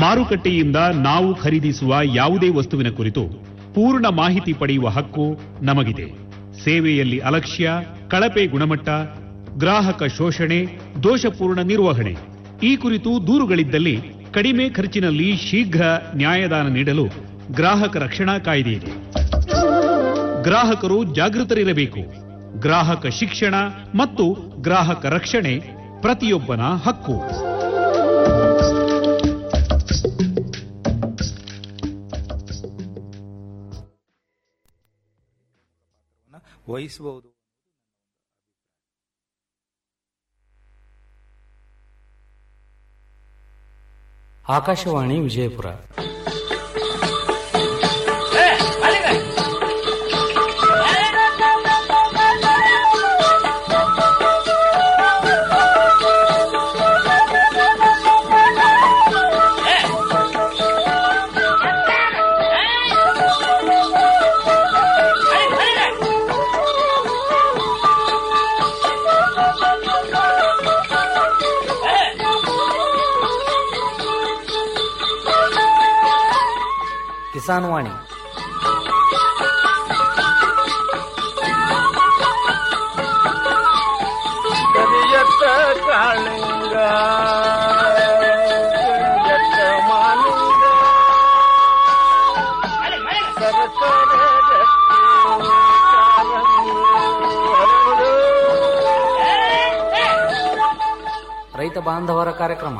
ಮಾರುಕಟ್ಟೆಯಿಂದ ನಾವು ಖರೀದಿಸುವ ಯಾವುದೇ ವಸ್ತುವಿನ ಕುರಿತು ಪೂರ್ಣ ಮಾಹಿತಿ ಪಡೆಯುವ ಹಕ್ಕು ನಮಗಿದೆ ಸೇವೆಯಲ್ಲಿ ಅಲಕ್ಷ್ಯ ಕಳಪೆ ಗುಣಮಟ್ಟ ಗ್ರಾಹಕ ಶೋಷಣೆ ದೋಷಪೂರ್ಣ ನಿರ್ವಹಣೆ ಈ ಕುರಿತು ದೂರುಗಳಿದ್ದಲ್ಲಿ ಕಡಿಮೆ ಖರ್ಚಿನಲ್ಲಿ ಶೀಘ್ರ ನ್ಯಾಯದಾನ ನೀಡಲು ಗ್ರಾಹಕ ರಕ್ಷಣಾ ಕಾಯ್ದೆ ಇದೆ ಗ್ರಾಹಕರು ಜಾಗೃತರಿರಬೇಕು ಗ್ರಾಹಕ ಶಿಕ್ಷಣ ಮತ್ತು ಗ್ರಾಹಕ ರಕ್ಷಣೆ ಪ್ರತಿಯೊಬ್ಬನ ಹಕ್ಕು ವಹಿಸಬಹುದು ಆಕಾಶವಾಣಿ ವಿಜಯಪುರ ಕಿಸಾನ್ ವಾಣಿ ಕರಿಯತ್ತ ಕಾಳಿಂಗ ಕರಿಯತ್ತ ಮಾಲಿಂಗ ಸರಸರ ರಟ್ಟಿ ಕಾರಂಗಿ ಹರಡು. ರೈತ ಬಾಂಧವರ ಕಾರ್ಯಕ್ರಮ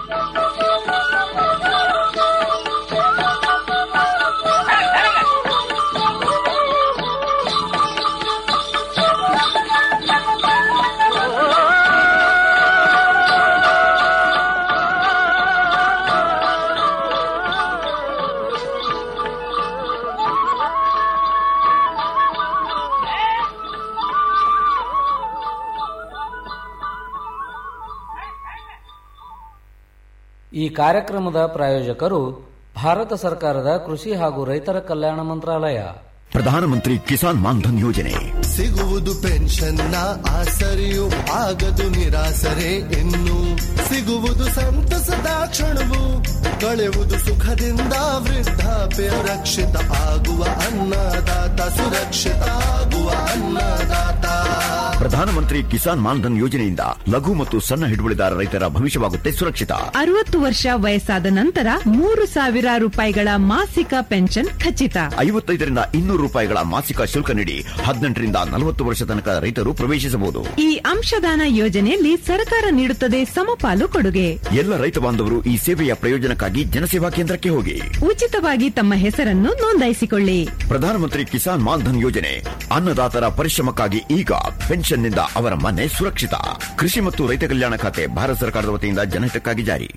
ಈ ಕಾರ್ಯಕ್ರಮದ ಪ್ರಾಯೋಜಕರು ಭಾರತ ಸರ್ಕಾರದ ಕೃಷಿ ಹಾಗೂ ರೈತರ ಕಲ್ಯಾಣ ಮಂತ್ರಾಲಯ ಪ್ರಧಾನಮಂತ್ರಿ ಕಿಸಾನ್ ಮಾನ್ಧನ್ ಯೋಜನೆ ಸಿಗುವುದು ಪೆನ್ಷನ್ನ ಆಸರೆಯು ಆಗದು ನಿರಾಸರೆ ಇನ್ನು ಸಿಗುವುದು ಸಂತಸದ ಕ್ಷಣವು ಕಳೆಯುವುದು ಸುಖದಿಂದ ವೃದ್ಧಾಪ್ಯ ರಕ್ಷಿತ ಆಗುವ ಅನ್ನದಾತ ಸುರಕ್ಷಿತ ಆಗುವ ಅನ್ನದಾತ ಪ್ರಧಾನಮಂತ್ರಿ ಕಿಸಾನ್ ಮಾನ್ಧನ್ ಯೋಜನೆಯಿಂದ ಲಘು ಮತ್ತು ಸಣ್ಣ ಹಿಡುವಳಿದಾರ ರೈತರ ಭವಿಷ್ಯವಾಗುತ್ತೆ ಸುರಕ್ಷಿತ ಅರವತ್ತು ವರ್ಷ ವಯಸ್ಸಾದ ನಂತರ ಮೂರು ಸಾವಿರ ರೂಪಾಯಿಗಳ ಮಾಸಿಕ ಪೆನ್ಷನ್ ಖಚಿತ ಐವತ್ತೈದರಿಂದ ಇನ್ನೂರು ರೂಪಾಯಿಗಳ ಮಾಸಿಕ ಶುಲ್ಕ ನೀಡಿ ಹದಿನೆಂಟರಿಂದ ನಲವತ್ತು ವರ್ಷ ತನಕ ರೈತರು ಪ್ರವೇಶಿಸಬಹುದು ಈ ಅಂಶದಾನ ಯೋಜನೆಯಲ್ಲಿ ಸರ್ಕಾರ ನೀಡುತ್ತದೆ ಸಮಪಾಲು ಕೊಡುಗೆ ಎಲ್ಲ ರೈತ ಬಾಂಧವರು ಈ ಸೇವೆಯ ಪ್ರಯೋಜನಕ್ಕಾಗಿ ಜನಸೇವಾ ಕೇಂದ್ರಕ್ಕೆ ಹೋಗಿ ಉಚಿತವಾಗಿ ತಮ್ಮ ಹೆಸರನ್ನು ನೋಂದಾಯಿಸಿಕೊಳ್ಳಿ ಪ್ರಧಾನಮಂತ್ರಿ ಕಿಸಾನ್ ಮಾನ್ಧನ್ ಯೋಜನೆ ಅನ್ನದಾತರ ಪರಿಶ್ರಮಕ್ಕಾಗಿ ಈಗ ಪೆನ್ಷನ್ನಿಂದ ಅವರ ಮನೆ ಸುರಕ್ಷಿತ ಕೃಷಿ ಮತ್ತು ರೈತ ಕಲ್ಯಾಣ ಖಾತೆ ಭಾರತ ಸರ್ಕಾರದ ವತಿಯಿಂದ ಜನಹಿತಕ್ಕಾಗಿ ಜಾರಿ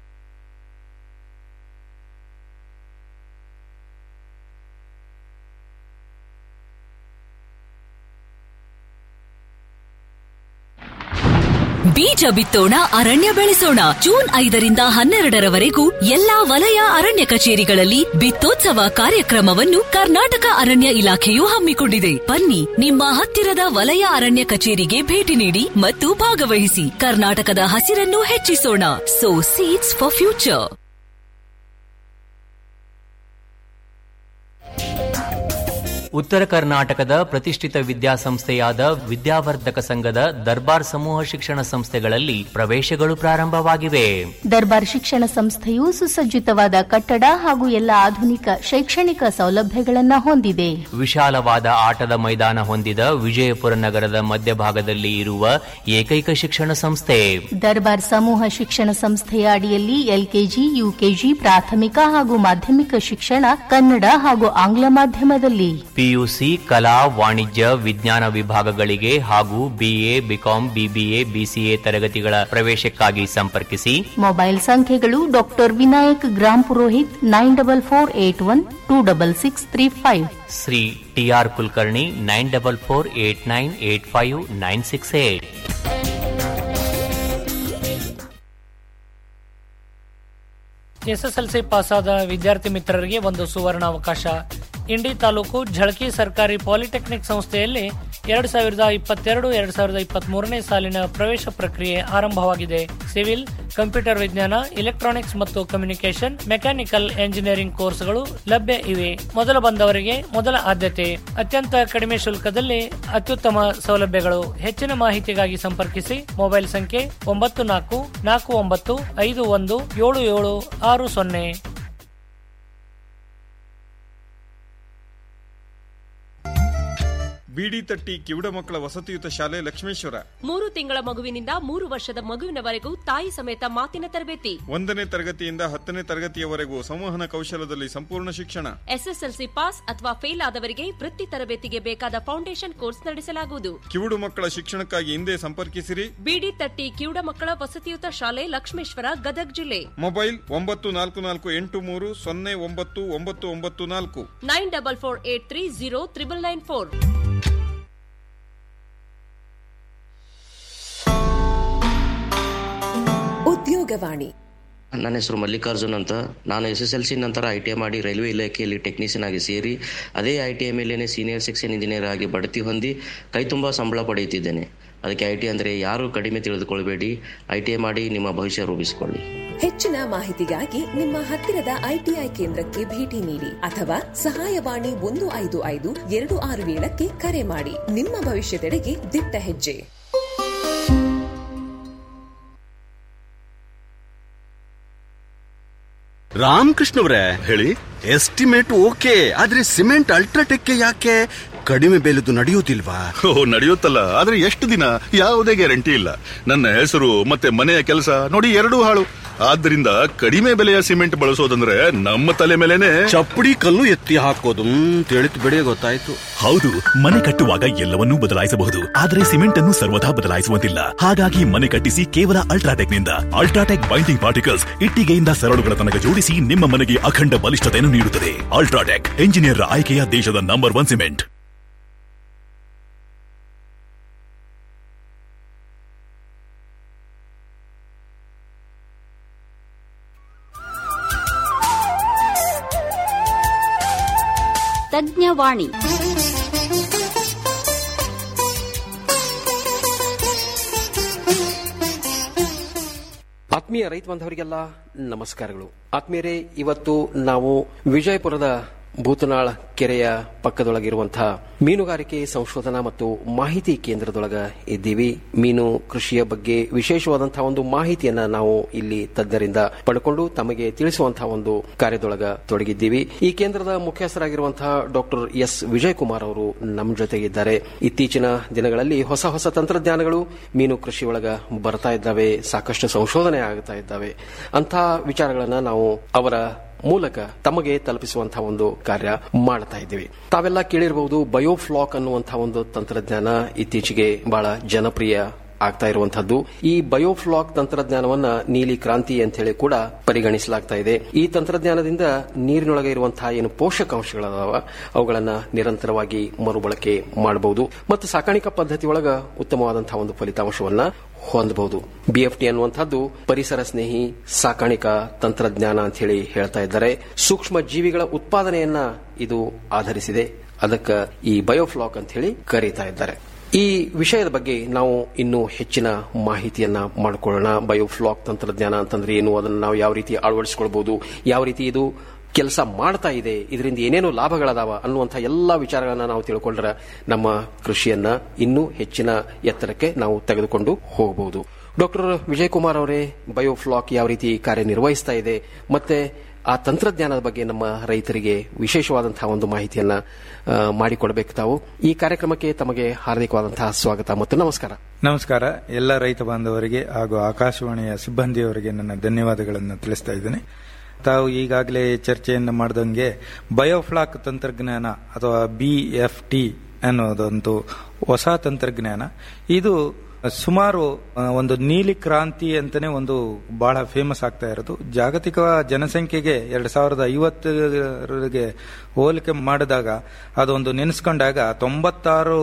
ಬೀಜ ಬಿತ್ತೋಣ ಅರಣ್ಯ ಬೆಳೆಸೋಣ ಜೂನ್ ಐದರಿಂದ ಹನ್ನೆರಡರವರೆಗೂ ಎಲ್ಲಾ ವಲಯ ಅರಣ್ಯ ಕಚೇರಿಗಳಲ್ಲಿ ಬಿತ್ತೋತ್ಸವ ಕಾರ್ಯಕ್ರಮವನ್ನು ಕರ್ನಾಟಕ ಅರಣ್ಯ ಇಲಾಖೆಯು ಹಮ್ಮಿಕೊಂಡಿದೆ ಬನ್ನಿ ನಿಮ್ಮ ಹತ್ತಿರದ ವಲಯ ಅರಣ್ಯ ಕಚೇರಿಗೆ ಭೇಟಿ ನೀಡಿ ಮತ್ತು ಭಾಗವಹಿಸಿ ಕರ್ನಾಟಕದ ಹಸಿರನ್ನು ಹೆಚ್ಚಿಸೋಣ ಸೋ ಸೀಡ್ಸ್ ಫಾರ್ ಫ್ಯೂಚರ್ ಉತ್ತರ ಕರ್ನಾಟಕದ ಪ್ರತಿಷ್ಠಿತ ವಿದ್ಯಾಸಂಸ್ಥೆಯಾದ ವಿದ್ಯಾವರ್ಧಕ ಸಂಘದ ದರ್ಬಾರ್ ಸಮೂಹ ಶಿಕ್ಷಣ ಸಂಸ್ಥೆಗಳಲ್ಲಿ ಪ್ರವೇಶಗಳು ಪ್ರಾರಂಭವಾಗಿವೆ ದರ್ಬಾರ್ ಶಿಕ್ಷಣ ಸಂಸ್ಥೆಯು ಸುಸಜ್ಜಿತವಾದ ಕಟ್ಟಡ ಹಾಗೂ ಎಲ್ಲ ಆಧುನಿಕ ಶೈಕ್ಷಣಿಕ ಸೌಲಭ್ಯಗಳನ್ನು ಹೊಂದಿದೆ ವಿಶಾಲವಾದ ಆಟದ ಮೈದಾನ ಹೊಂದಿದ ವಿಜಯಪುರ ನಗರದ ಮಧ್ಯಭಾಗದಲ್ಲಿ ಇರುವ ಏಕೈಕ ಶಿಕ್ಷಣ ಸಂಸ್ಥೆ ದರ್ಬಾರ್ ಸಮೂಹ ಶಿಕ್ಷಣ ಸಂಸ್ಥೆಯ ಅಡಿಯಲ್ಲಿ ಎಲ್ಕೆಜಿ ಯುಕೆಜಿ ಪ್ರಾಥಮಿಕ ಹಾಗೂ ಮಾಧ್ಯಮಿಕ ಶಿಕ್ಷಣ ಕನ್ನಡ ಹಾಗೂ ಆಂಗ್ಲ ಮಾಧ್ಯಮದಲ್ಲಿ ಪಿಯುಸಿ ಕಲಾ ವಾಣಿಜ್ಯ ವಿಜ್ಞಾನ ವಿಭಾಗಗಳಿಗೆ ಹಾಗೂ ಬಿಎ ಬಿಕಾಂ ಬಿಬಿಎ ಬಿಸಿಎ ತರಗತಿಗಳ ಪ್ರವೇಶಕ್ಕಾಗಿ ಸಂಪರ್ಕಿಸಿ ಮೊಬೈಲ್ ಸಂಖ್ಯೆಗಳು doctor Vinayak Grampurohit nine double four eight one two double six three five Shri TR Kulkarni nine double four eight nine eight five nine six eight SSLC ಪಾಸಾದ ವಿದ್ಯಾರ್ಥಿ ಮಿತ್ರರಿಗೆ ಒಂದು ಸುವರ್ಣ ಅವಕಾಶ ಇಂಡಿ ತಾಲೂಕು ಝಳಕಿ ಸರ್ಕಾರಿ ಪಾಲಿಟೆಕ್ನಿಕ್ ಸಂಸ್ಥೆಯಲ್ಲಿ ಎರಡ್ ಸಾವಿರದ ಇಪ್ಪತ್ತೆರಡು ಎರಡ್ ಸಾವಿರದ ಇಪ್ಪತ್ತ್ ಮೂರನೇ ಸಾಲಿನ ಪ್ರವೇಶ ಪ್ರಕ್ರಿಯೆ ಆರಂಭವಾಗಿದೆ ಸಿವಿಲ್ ಕಂಪ್ಯೂಟರ್ ವಿಜ್ಞಾನ ಇಲೆಕ್ಟ್ರಾನಿಕ್ಸ್ ಮತ್ತು ಕಮ್ಯುನಿಕೇಶನ್ ಮೆಕ್ಯಾನಿಕಲ್ ಎಂಜಿನಿಯರಿಂಗ್ ಕೋರ್ಸ್ಗಳು ಲಭ್ಯ ಇವೆ ಮೊದಲು ಬಂದವರಿಗೆ ಮೊದಲ ಆದ್ಯತೆ ಅತ್ಯಂತ ಕಡಿಮೆ ಶುಲ್ಕದಲ್ಲಿ ಅತ್ಯುತ್ತಮ ಸೌಲಭ್ಯಗಳು ಹೆಚ್ಚಿನ ಮಾಹಿತಿಗಾಗಿ ಸಂಪರ್ಕಿಸಿ ಮೊಬೈಲ್ ಸಂಖ್ಯೆ ಒಂಬತ್ತು ನಾಲ್ಕು ನಾಲ್ಕು ಒಂಬತ್ತು ಐದು ಒಂದು ಏಳು ಏಳು ಆರು ಸೊನ್ನೆ ಬಿಡಿ ತಟ್ಟಿ ಕಿವುಡ ಮಕ್ಕಳ ವಸತಿಯುತ ಶಾಲೆ ಲಕ್ಷ್ಮೇಶ್ವರ ಮೂರು ತಿಂಗಳ ಮಗುವಿನಿಂದ ಮೂರು ವರ್ಷದ ಮಗುವಿನವರೆಗೂ ತಾಯಿ ಸಮೇತ ಮಾತಿನ ತರಬೇತಿ ಒಂದನೇ ತರಗತಿಯಿಂದ ಹತ್ತನೇ ತರಗತಿಯವರೆಗೂ ಸಂವಹನ ಕೌಶಲದಲ್ಲಿ ಸಂಪೂರ್ಣ ಶಿಕ್ಷಣ ಎಸ್ಎಸ್ಎಲ್ಸಿ ಪಾಸ್ ಅಥವಾ ಫೇಲ್ ಆದವರಿಗೆ ವೃತ್ತಿ ತರಬೇತಿಗೆ ಬೇಕಾದ ಫೌಂಡೇಶನ್ ಕೋರ್ಸ್ ನಡೆಸಲಾಗುವುದು ಕಿವುಡು ಮಕ್ಕಳ ಶಿಕ್ಷಣಕ್ಕಾಗಿ ಹಿಂದೆ ಸಂಪರ್ಕಿಸಿರಿ ಬಿಡಿ ತಟ್ಟಿ ಕಿವುಡ ಮಕ್ಕಳ ವಸತಿಯುತ ಶಾಲೆ ಲಕ್ಷ್ಮೇಶ್ವರ ಗದಗ್ ಜಿಲ್ಲೆ ಮೊಬೈಲ್ ಒಂಬತ್ತು ನಾಲ್ಕು ನಾಲ್ಕು ಎಂಟು ಮೂರು ಸೊನ್ನೆ ಒಂಬತ್ತು ಒಂಬತ್ತು ಒಂಬತ್ತು ನಾಲ್ಕು nine double four eight three zero triple nine four ಉದ್ಯೋಗವಾಣಿ ನನ್ನ ಹೆಸರು ಮಲ್ಲಿಕಾರ್ಜುನ್ ಅಂತ ನಾನು ಎಸ್ ಎಸ್ ಎಲ್ ಸಿ ನಂತರ ಐ ಟಿ ಐ ಮಾಡಿ ರೈಲ್ವೆ ಇಲಾಖೆಯಲ್ಲಿ ಟೆಕ್ನಿಷಿಯನ್ ಆಗಿ ಸೇರಿ ಅದೇ ಐ ಟಿ ಐ ಮೇಲೇನೆ ಸೀನಿಯರ್ ಸೆಕ್ಷನ್ ಇಂಜಿನಿಯರ್ ಆಗಿ ಬಡ್ತಿ ಹೊಂದಿ ಕೈ ತುಂಬ ಸಂಬಳ ಪಡೆಯುತ್ತಿದ್ದೇನೆ ಅದಕ್ಕೆ ಐ ಟಿ ಅಂದರೆ ಯಾರು ಕಡಿಮೆ ತಿಳಿದುಕೊಳ್ಬೇಡಿ ಐ ಟಿ ಐ ಮಾಡಿ ನಿಮ್ಮ ಭವಿಷ್ಯ ರೂಪಿಸಿಕೊಳ್ಳಿ ಹೆಚ್ಚಿನ ಮಾಹಿತಿಗಾಗಿ ನಿಮ್ಮ ಹತ್ತಿರದ ಐಟಿಐ ಕೇಂದ್ರಕ್ಕೆ ಭೇಟಿ ನೀಡಿ ಅಥವಾ ಸಹಾಯವಾಣಿ ಒಂದು ಐದು ಐದು ಎರಡು ಆರು ಏಳಕ್ಕೆ ಕರೆ ಮಾಡಿ ನಿಮ್ಮ ಭವಿಷ್ಯದೆಡೆಗೆ ದಿಟ್ಟ ಹೆಜ್ಜೆ ರಾಮಕೃಷ್ಣ ಅವರೇ ಹೇಳಿ ಎಸ್ಟಿಮೇಟ್ ಓಕೆ ಆದ್ರೆ ಸಿಮೆಂಟ್ ಅಲ್ಟ್ರಾಟೆಕ್ ಯಾಕೆ ಕಡಿಮೆ ಬೆಲೆದು ನಡೆಯುವುದಿಲ್ವಾ ಓ ನಡೆಯುತ್ತಲ್ಲ ಆದ್ರೆ ಎಷ್ಟು ದಿನ ಯಾವುದೇ ಗ್ಯಾರಂಟಿ ಇಲ್ಲ ನನ್ನ ಹೆಸರು ಮತ್ತೆ ಮನೆಯ ಕೆಲಸ ನೋಡಿ ಎರಡೂ ಹಾಳು ಆದ್ದರಿಂದ ಕಡಿಮೆ ಬೆಲೆಯ ಸಿಮೆಂಟ್ ಬಳಸೋದಂದ್ರೆ ನಮ್ಮ ತಲೆ ಮೇಲೆನೆ ಚಪ್ಪಡಿ ಕಲ್ಲು ಎತ್ತಿ ಹಾಕೋದು ತಿಳಿತು ಬಿಡಿ ಗೊತ್ತಾಯ್ತು ಹೌದು ಮನೆ ಕಟ್ಟುವಾಗ ಎಲ್ಲವನ್ನೂ ಬದಲಾಯಿಸಬಹುದು ಆದರೆ ಸಿಮೆಂಟ್ ಅನ್ನು ಸರ್ವದಾ ಬದಲಾಯಿಸುವಂತಿಲ್ಲ ಹಾಗಾಗಿ ಮನೆ ಕಟ್ಟಿಸಿ ಕೇವಲ ಅಲ್ಟ್ರಾಟೆಕ್ ನಿಂದ ಅಲ್ಟ್ರಾಟೆಕ್ ಬೈಂಡಿಂಗ್ ಪಾರ್ಟಿಕಲ್ಸ್ ಇಟ್ಟಿಗೆಯಿಂದ ಸರಳುಗಳ ತನಕ ಜೋಡಿಸಿ ನಿಮ್ಮ ಮನೆಗೆ ಅಖಂಡ ಬಲಿಷ್ಠತೆಯನ್ನು ನೀಡುತ್ತದೆ ಅಲ್ಟ್ರಾಟೆಕ್ ಎಂಜಿನಿಯರ್ ಆಯ್ಕೆಯ ದೇಶದ ನಂಬರ್ ಒನ್ ಸಿಮೆಂಟ್ ತಜ್ಞವಾಣಿ ಆತ್ಮೀಯ ರೈತ ಬಾಂಧವರಿಗೆಲ್ಲ ನಮಸ್ಕಾರಗಳು ಆತ್ಮೀಯರೇ ಇವತ್ತು ನಾವು ವಿಜಯಪುರದ ಭೂತನಾಳ ಕೆರೆಯ ಪಕ್ಕದೊಳಗಿರುವಂತಹ ಮೀನುಗಾರಿಕೆ ಸಂಶೋಧನಾ ಮತ್ತು ಮಾಹಿತಿ ಕೇಂದ್ರದೊಳಗ ಇದ್ದೀವಿ ಮೀನು ಕೃಷಿಯ ಬಗ್ಗೆ ವಿಶೇಷವಾದಂತಹ ಒಂದು ಮಾಹಿತಿಯನ್ನ ನಾವು ಇಲ್ಲಿ ತಜ್ಞರಿಂದ ಪಡ್ಕೊಂಡು ತಮಗೆ ತಿಳಿಸುವಂತಹ ಒಂದು ಕಾರ್ಯದೊಳಗ ತೊಡಗಿದ್ದೀವಿ ಈ ಕೇಂದ್ರದ ಮುಖ್ಯಸ್ಥರಾಗಿರುವಂತಹ ಡಾಕ್ಟರ್ ಎಸ್ ವಿಜಯ್ ಕುಮಾರ್ ಅವರು ನಮ್ಮ ಜೊತೆಗಿದ್ದಾರೆ ಇತ್ತೀಚಿನ ದಿನಗಳಲ್ಲಿ ಹೊಸ ಹೊಸ ತಂತ್ರಜ್ಞಾನಗಳು ಮೀನು ಕೃಷಿ ಒಳಗ ಬರ್ತಾ ಇದ್ದಾವೆ ಸಾಕಷ್ಟು ಸಂಶೋಧನೆ ಆಗ್ತಾ ಇದ್ದಾವೆ ಅಂತ ವಿಚಾರಗಳನ್ನ ನಾವು ಅವರ ಮೂಲಕ ತಮಗೆ ತಲುಪಿಸುವಂತಹ ಒಂದು ಕಾರ್ಯ ಮಾಡ್ತಾ ಇದ್ದೀವಿ ತಾವೆಲ್ಲ ಕೇಳಿರಬಹುದು ಬಯೋಫ್ಲಾಕ್ ಅನ್ನುವಂತಹ ಒಂದು ತಂತ್ರಜ್ಞಾನ ಇತ್ತೀಚೆಗೆ ಬಹಳ ಜನಪ್ರಿಯ ಆಗ್ತಾ ಇರುವಂತಹದ್ದು ಈ ಬಯೋಫ್ಲಾಕ್ ತಂತ್ರಜ್ಞಾನವನ್ನ ನೀಲಿ ಕ್ರಾಂತಿ ಅಂತ ಹೇಳಿ ಕೂಡ ಪರಿಗಣಿಸಲಾಗ್ತಾ ಇದೆ ಈ ತಂತ್ರಜ್ಞಾನದಿಂದ ನೀರಿನೊಳಗೆ ಇರುವಂತಹ ಏನು ಪೋಷಕಾಂಶಗಳದಾವ ಅವುಗಳನ್ನ ನಿರಂತರವಾಗಿ ಮರುಬಳಕೆ ಮಾಡಬಹುದು ಮತ್ತು ಸಾಕಾಣಿಕಾ ಪದ್ಧತಿ ಒಳಗ ಉತ್ತಮವಾದಂತಹ ಒಂದು ಫಲಿತಾಂಶವನ್ನ ಹೊಂದಬಹುದು ಬಿಎಫ್ಟಿ ಅನ್ನುವಂಥದ್ದು ಪರಿಸರ ಸ್ನೇಹಿ ಸಾಕಾಣಿಕಾ ತಂತ್ರಜ್ಞಾನ ಅಂತ ಹೇಳಿ ಹೇಳ್ತಾ ಇದ್ದಾರೆ ಸೂಕ್ಷ್ಮ ಜೀವಿಗಳ ಉತ್ಪಾದನೆಯನ್ನ ಇದು ಆಧರಿಸಿದೆ ಅದಕ್ಕೆ ಈ ಬಯೋಫ್ಲಾಕ್ ಅಂತ ಹೇಳಿ ಕರೀತಾ ಇದ್ದಾರೆ ಈ ವಿಷಯದ ಬಗ್ಗೆ ನಾವು ಇನ್ನೂ ಹೆಚ್ಚಿನ ಮಾಹಿತಿಯನ್ನ ಮಾಡಿಕೊಳ್ಳೋಣ ಬಯೋಫ್ಲಾಕ್ ತಂತ್ರಜ್ಞಾನ ಅಂತಂದ್ರೆ ಏನು ಅದನ್ನು ನಾವು ಯಾವ ರೀತಿ ಅಳವಡಿಸಿಕೊಳ್ಬಹುದು ಯಾವ ರೀತಿ ಇದು ಕೆಲಸ ಮಾಡ್ತಾ ಇದೆ ಇದರಿಂದ ಏನೇನು ಲಾಭಗಳದಾವ ಅನ್ನುವಂಥ ಎಲ್ಲಾ ವಿಚಾರಗಳನ್ನ ನಾವು ತಿಳ್ಕೊಂಡ್ರೆ ನಮ್ಮ ಕೃಷಿಯನ್ನ ಇನ್ನೂ ಹೆಚ್ಚಿನ ಎತ್ತರಕ್ಕೆ ನಾವು ತೆಗೆದುಕೊಂಡು ಹೋಗಬಹುದು ಡಾಕ್ಟರ್ ವಿಜಯ್ ಕುಮಾರ್ ಅವರೇ ಬಯೋಫ್ಲಾಕ್ ಯಾವ ರೀತಿ ಕಾರ್ಯನಿರ್ವಹಿಸ್ತಾ ಇದೆ ಮತ್ತೆ ಆ ತಂತ್ರಜ್ಞಾನದ ಬಗ್ಗೆ ನಮ್ಮ ರೈತರಿಗೆ ವಿಶೇಷವಾದಂತಹ ಒಂದು ಮಾಹಿತಿಯನ್ನ ಮಾಡಿಕೊಡಬೇಕು ತಾವು ಈ ಕಾರ್ಯಕ್ರಮಕ್ಕೆ ತಮಗೆ ಹಾರ್ದಿಕವಾದಂತಹ ಸ್ವಾಗತ ಮತ್ತು ನಮಸ್ಕಾರ ನಮಸ್ಕಾರ ಎಲ್ಲ ರೈತ ಬಾಂಧವರಿಗೆ ಹಾಗೂ ಆಕಾಶವಾಣಿಯ ಸಿಬ್ಬಂದಿಯವರಿಗೆ ನನ್ನ ಧನ್ಯವಾದಗಳನ್ನು ತಿಳಿಸ್ತಾ ಇದ್ದೇನೆ ತಾವು ಈಗಾಗಲೇ ಚರ್ಚೆಯನ್ನು ಮಾಡಿದಂಗೆ ಬಯೋಫ್ಲಾಕ್ ತಂತ್ರಜ್ಞಾನ ಅಥವಾ ಬಿ ಎಫ್ ಟಿ ಅನ್ನೋದೊಂದು ಹೊಸ ತಂತ್ರಜ್ಞಾನ ಇದು ಸುಮಾರು ಒಂದು ನೀಲಿ ಕ್ರಾಂತಿ ಅಂತಾನೆ ಒಂದು ಬಹಳ ಫೇಮಸ್ ಆಗ್ತಾ ಇರೋದು ಜಾಗತಿಕ ಜನಸಂಖ್ಯೆಗೆ ಎರಡ್ ಸಾವಿರದ ಐವತ್ತರಿಗೆ ಹೋಲಿಕೆ ಮಾಡಿದಾಗ ಅದೊಂದು ನೆನೆಸ್ಕೊಂಡಾಗ ತೊಂಬತ್ತಾರು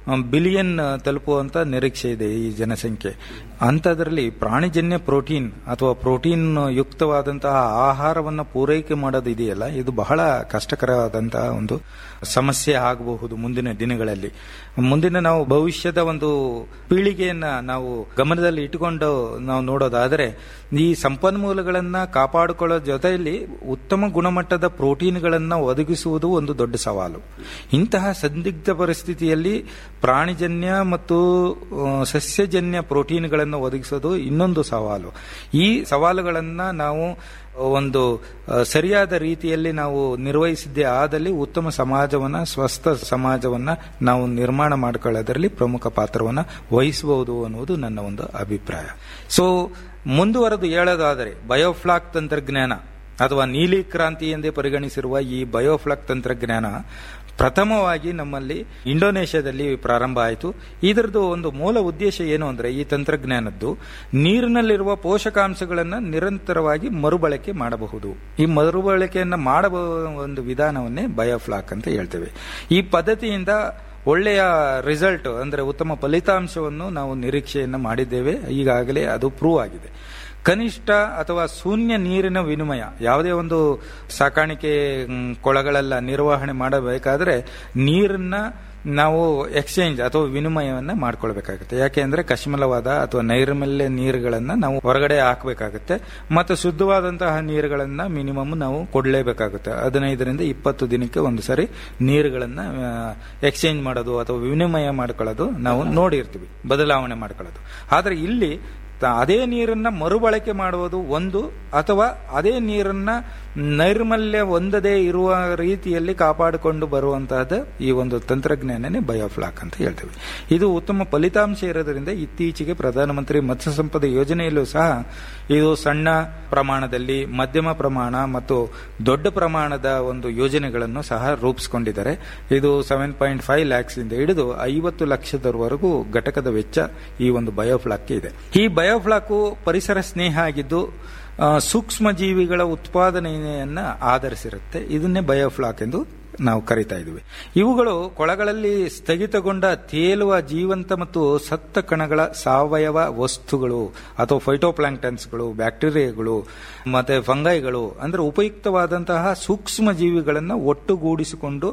ಬಿಲಿಯನ್ ತಲುಪುವಂತ ನಿರೀಕ್ಷೆ ಇದೆ ಈ ಜನಸಂಖ್ಯೆ ಅಂಥದ್ರಲ್ಲಿ ಪ್ರಾಣಿಜನ್ಯ ಪ್ರೋಟೀನ್ ಅಥವಾ ಪ್ರೋಟೀನ್ ಯುಕ್ತವಾದಂತಹ ಆಹಾರವನ್ನು ಪೂರೈಕೆ ಮಾಡೋದು ಇದೆಯಲ್ಲ ಇದು ಬಹಳ ಕಷ್ಟಕರವಾದಂತಹ ಒಂದು ಸಮಸ್ಯೆ ಆಗಬಹುದು ಮುಂದಿನ ದಿನಗಳಲ್ಲಿ ಮುಂದಿನ ನಾವು ಭವಿಷ್ಯದ ಒಂದು ಪೀಳಿಗೆಯನ್ನ ನಾವು ಗಮನದಲ್ಲಿ ಇಟ್ಟುಕೊಂಡು ನಾವು ನೋಡೋದಾದರೆ ಈ ಸಂಪನ್ಮೂಲಗಳನ್ನ ಕಾಪಾಡಿಕೊಳ್ಳೋ ಜೊತೆಯಲ್ಲಿ ಉತ್ತಮ ಗುಣಮಟ್ಟದ ಪ್ರೋಟೀನ್ಗಳನ್ನ ಒದಗಿಸುವುದು ಒಂದು ದೊಡ್ಡ ಸವಾಲು ಇಂತಹ ಸಂದಿಗ್ಧ ಪರಿಸ್ಥಿತಿಯಲ್ಲಿ ಪ್ರಾಣಿಜನ್ಯ ಮತ್ತು ಆ, ಸಸ್ಯಜನ್ಯ ಪ್ರೋಟೀನ್ಗಳನ್ನು ಒದಗಿಸೋದು ಇನ್ನೊಂದು ಸವಾಲು ಈ ಸವಾಲುಗಳನ್ನ ನಾವು ಒಂದು ಆ, ಸರಿಯಾದ ರೀತಿಯಲ್ಲಿ ನಾವು ನಿರ್ವಹಿಸಿದ್ದೇ ಆದಲ್ಲಿ ಉತ್ತಮ ಸಮಾಜವನ್ನ ಸ್ವಸ್ಥ ಸಮಾಜವನ್ನ ನಾವು ನಿರ್ಮಾಣ ಮಾಡಿಕೊಳ್ಳೋದರಲ್ಲಿ ಪ್ರಮುಖ ಪಾತ್ರವನ್ನ ವಹಿಸಬಹುದು ಅನ್ನುವುದು ನನ್ನ ಒಂದು ಅಭಿಪ್ರಾಯ ಸೊ ಮುಂದುವರೆದು ಹೇಳೋದಾದರೆ ಬಯೋಫ್ಲಾಕ್ ತಂತ್ರಜ್ಞಾನ ಅಥವಾ ನೀಲಿ ಕ್ರಾಂತಿ ಎಂದೇ ಪರಿಗಣಿಸಿರುವ ಈ ಬಯೋಫ್ಲಾಕ್ ತಂತ್ರಜ್ಞಾನ ಪ್ರಥಮವಾಗಿ ನಮ್ಮಲ್ಲಿ ಇಂಡೋನೇಷ್ಯಾದಲ್ಲಿ ಪ್ರಾರಂಭ ಆಯಿತು ಇದರದ್ದು ಒಂದು ಮೂಲ ಉದ್ದೇಶ ಏನು ಅಂದ್ರೆ ಈ ತಂತ್ರಜ್ಞಾನದ್ದು ನೀರಿನಲ್ಲಿರುವ ಪೋಷಕಾಂಶಗಳನ್ನು ನಿರಂತರವಾಗಿ ಮರುಬಳಕೆ ಮಾಡಬಹುದು ಈ ಮರುಬಳಕೆಯನ್ನು ಮಾಡಬಹುದ ಒಂದು ವಿಧಾನವನ್ನೇ ಬಯೋಫ್ಲಾಕ್ ಅಂತ ಹೇಳ್ತೇವೆ ಈ ಪದ್ಧತಿಯಿಂದ ಒಳ್ಳೆಯ ರಿಸಲ್ಟ್ ಅಂದ್ರೆ ಉತ್ತಮ ಫಲಿತಾಂಶವನ್ನು ನಾವು ನಿರೀಕ್ಷೆಯನ್ನು ಮಾಡಿದ್ದೇವೆ ಈಗಾಗಲೇ ಅದು ಪ್ರೂವ್ ಆಗಿದೆ ಕನಿಷ್ಠ ಅಥವಾ ಶೂನ್ಯ ನೀರಿನ ವಿನಿಮಯ ಯಾವುದೇ ಒಂದು ಸಾಕಾಣಿಕೆ ಮ್, ಕೊಳಗಳೆಲ್ಲ ನಿರ್ವಹಣೆ ಮಾಡಬೇಕಾದ್ರೆ ನೀರನ್ನ ನಾವು ಎಕ್ಸ್ಚೇಂಜ್ ಅಥವಾ ವಿನಿಮಯವನ್ನ ಮಾಡ್ಕೊಳ್ಬೇಕಾಗುತ್ತೆ ಯಾಕೆ ಅಂದ್ರೆ ಕಶ್ಮಲವಾದ ಅಥವಾ ನೈರ್ಮಲ್ಯ ನೀರುಗಳನ್ನ ನಾವು ಹೊರಗಡೆ ಹಾಕಬೇಕಾಗುತ್ತೆ ಮತ್ತು ಶುದ್ಧವಾದಂತಹ ನೀರುಗಳನ್ನ ಮಿನಿಮಮ್ ನಾವು ಕೊಡಲೇಬೇಕಾಗುತ್ತೆ ಹದಿನೈದರಿಂದ ಇಪ್ಪತ್ತು ದಿನಕ್ಕೆ ಒಂದು ಸರಿ ನೀರುಗಳನ್ನ ಎಕ್ಸ್ಚೇಂಜ್ ಮಾಡೋದು ಅಥವಾ ವಿನಿಮಯ ಮಾಡ್ಕೊಳ್ಳೋದು ನಾವು ನೋಡಿರ್ತೀವಿ ಬದಲಾವಣೆ ಮಾಡ್ಕೊಳ್ಳೋದು ಆದ್ರೆ ಇಲ್ಲಿ ತ- ಅದೇ ನೀರನ್ನ ಮರುಬಳಕೆ ಮಾಡುವುದು ಒಂದು ಅಥವಾ ಅದೇ ನೀರನ್ನ ನೈರ್ಮಲ್ಯ ಹೊಂದದೇ ಇರುವ ರೀತಿಯಲ್ಲಿ ಕಾಪಾಡಿಕೊಂಡು ಬರುವಂತಹದ್ದು ಈ ಒಂದು ತಂತ್ರಜ್ಞಾನನೇ ಬಯೋಫ್ಲಾಕ್ ಅಂತ ಹೇಳ್ತೇವೆ ಇದು ಉತ್ತಮ ಫಲಿತಾಂಶ ಇರೋದ್ರಿಂದ ಇತ್ತೀಚೆಗೆ ಪ್ರಧಾನಮಂತ್ರಿ ಮತ್ಸ್ಯ ಸಂಪದ ಯೋಜನೆಯಲ್ಲೂ ಸಹ ಇದು ಸಣ್ಣ ಪ್ರಮಾಣದಲ್ಲಿ ಮಧ್ಯಮ ಪ್ರಮಾಣ ಮತ್ತು ದೊಡ್ಡ ಪ್ರಮಾಣದ ಒಂದು ಯೋಜನೆಗಳನ್ನು ಸಹ ರೂಪಿಸಿಕೊಂಡಿದ್ದಾರೆ ಇದು ಸೆವೆನ್ ಪಾಯಿಂಟ್ ಫೈವ್ ಲ್ಯಾಕ್ಸ್ ಇಂದ ಹಿಡಿದು ಐವತ್ತು ಲಕ್ಷದವರೆಗೂ ಘಟಕದ ವೆಚ್ಚ ಈ ಒಂದು ಬಯೋಫ್ಲಾಕ್ ಇದೆ ಈ ಬಯೋಫ್ಲಾಕ್ ಪರಿಸರ ಸ್ನೇಹ ಆಗಿದ್ದು ಆ, ಸೂಕ್ಷ್ಮ ಜೀವಿಗಳ ಉತ್ಪಾದನೆಯನ್ನ ಆಧರಿಸಿರುತ್ತೆ ಇದನ್ನೇ ಬಯೋಫ್ಲಾಕ್ ಎಂದು ನಾವು ಕರಿತಾ ಇದ್ದೀವಿ ಇವುಗಳು ಕೊಳಗಳಲ್ಲಿ ಸ್ಥಗಿತಗೊಂಡ ತೇಲುವ ಜೀವಂತ ಮತ್ತು ಸತ್ತ ಕಣಗಳ ಸಾವಯವ ವಸ್ತುಗಳು ಅಥವಾ ಫೈಟೋಪ್ಲಾಂಕ್ಟನ್ಸ್ಗಳು ಬ್ಯಾಕ್ಟೀರಿಯಾಗಳು ಮತ್ತೆ ಫಂಗೈಗಳು ಅಂದ್ರೆ ಉಪಯುಕ್ತವಾದಂತಹ ಸೂಕ್ಷ್ಮ ಜೀವಿಗಳನ್ನು ಒಟ್ಟುಗೂಡಿಸಿಕೊಂಡು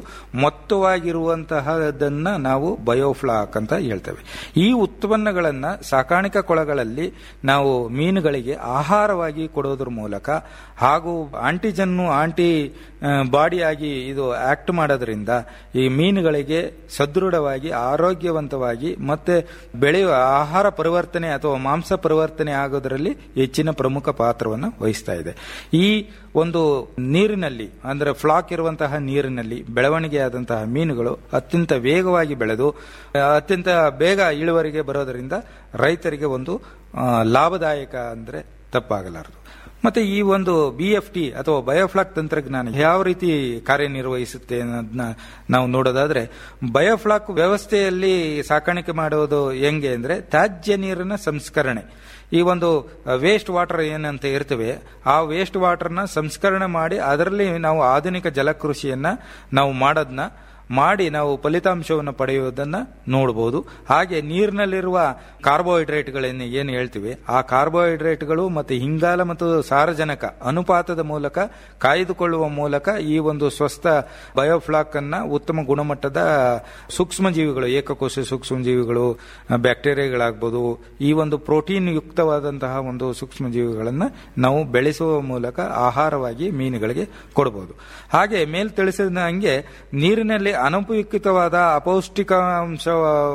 ಮೊತ್ತವಾಗಿರುವಂತಹದನ್ನ ನಾವು ಬಯೋಫ್ಲಾಕ್ ಅಂತ ಹೇಳ್ತೇವೆ ಈ ಉತ್ಪನ್ನಗಳನ್ನ ಸಾಕಾಣಿಕಾ ಕೊಳಗಳಲ್ಲಿ ನಾವು ಮೀನುಗಳಿಗೆ ಆಹಾರವಾಗಿ ಕೊಡೋದ್ರ ಮೂಲಕ ಹಾಗೂ ಆಂಟಿಜನ್ನು ಆಂಟಿ ಆ, ಬಾಡಿಯಾಗಿ ಇದು ಆಕ್ಟ್ ಮಾಡೋದ್ರಿಂದ ಈ ಮೀನುಗಳಿಗೆ ಸದೃಢವಾಗಿ ಆರೋಗ್ಯವಂತವಾಗಿ ಮತ್ತೆ ಬೆಳೆಯುವ ಆಹಾರ ಪರಿವರ್ತನೆ ಅಥವಾ ಮಾಂಸ ಪರಿವರ್ತನೆ ಆಗೋದರಲ್ಲಿ ಹೆಚ್ಚಿನ ಪ್ರಮುಖ ಪಾತ್ರವನ್ನು ವಹಿಸ್ತಾ ಇದೆ ಈ ಒಂದು ನೀರಿನಲ್ಲಿ ಅಂದ್ರೆ ಫ್ಲಾಕ್ ಇರುವಂತಹ ನೀರಿನಲ್ಲಿ ಬೆಳವಣಿಗೆಯಾದಂತಹ ಮೀನುಗಳು ಅತ್ಯಂತ ವೇಗವಾಗಿ ಬೆಳೆದು ಆ, ಅತ್ಯಂತ ಬೇಗ ಇಳುವರಿಗೆ ಬರೋದರಿಂದ ರೈತರಿಗೆ ಒಂದು ಆ, ಲಾಭದಾಯಕ ಅಂದ್ರೆ ತಪ್ಪಾಗಲಾರದು ಮತ್ತೆ ಈ ಒಂದು ಬಿ ಎಫ್ ಟಿ ಅಥವಾ ಬಯೋಫ್ಲಾಕ್ ತಂತ್ರಜ್ಞಾನ ಯಾವ ರೀತಿ ಕಾರ್ಯನಿರ್ವಹಿಸುತ್ತೆ ಅನ್ನೋದನ್ನ ನಾವು ನೋಡೋದಾದ್ರೆ ಬಯೋಫ್ಲಾಕ್ ವ್ಯವಸ್ಥೆಯಲ್ಲಿ ಸಾಕಾಣಿಕೆ ಮಾಡೋದು ಹೆಂಗೆ ಅಂದ್ರೆ ತ್ಯಾಜ್ಯ ನೀರಿನ ಸಂಸ್ಕರಣೆ ಈ ಒಂದು ವೇಸ್ಟ್ ವಾಟರ್ ಏನಂತ ಇರ್ತವೆ ಆ ವೇಸ್ಟ್ ವಾಟರ್ನ ಸಂಸ್ಕರಣೆ ಮಾಡಿ ಅದರಲ್ಲಿ ನಾವು ಆಧುನಿಕ ಜಲಕೃಷಿಯನ್ನ ನಾವು ಮಾಡೋದನ್ನ ಮಾಡಿ ನಾವು ಫಲಿತಾಂಶವನ್ನು ಪಡೆಯುವುದನ್ನ ನೋಡಬಹುದು ಹಾಗೆ ನೀರಿನಲ್ಲಿರುವ ಕಾರ್ಬೋಹೈಡ್ರೇಟ್ಗಳನ್ನು ಏನು ಹೇಳ್ತೀವಿ ಆ ಕಾರ್ಬೋಹೈಡ್ರೇಟ್ಗಳು ಮತ್ತು ಇಂಗಾಲ ಮತ್ತು ಸಾರಜನಕ ಅನುಪಾತದ ಮೂಲಕ ಕಾಯ್ದುಕೊಳ್ಳುವ ಮೂಲಕ ಈ ಒಂದು ಸ್ವಸ್ಥ ಬಯೋಫ್ಲಾಕ್ ಅನ್ನ ಉತ್ತಮ ಗುಣಮಟ್ಟದ ಸೂಕ್ಷ್ಮ ಜೀವಿಗಳು ಏಕಕೋಶ ಸೂಕ್ಷ್ಮ ಜೀವಿಗಳು ಬ್ಯಾಕ್ಟೀರಿಯಾಗಳಾಗ್ಬೋದು ಈ ಒಂದು ಪ್ರೋಟೀನ್ ಯುಕ್ತವಾದಂತಹ ಒಂದು ಸೂಕ್ಷ್ಮ ಜೀವಿಗಳನ್ನ ನಾವು ಬೆಳೆಸುವ ಮೂಲಕ ಆಹಾರವಾಗಿ ಮೀನುಗಳಿಗೆ ಕೊಡಬಹುದು ಹಾಗೆ ಮೇಲ್ ತಿಳಿಸಿದ ಹಂಗೆ ನೀರಿನಲ್ಲಿ ಅನುಪಯುಕ್ತವಾದ ಅಪೌಷ್ಟಿಕಾಂಶ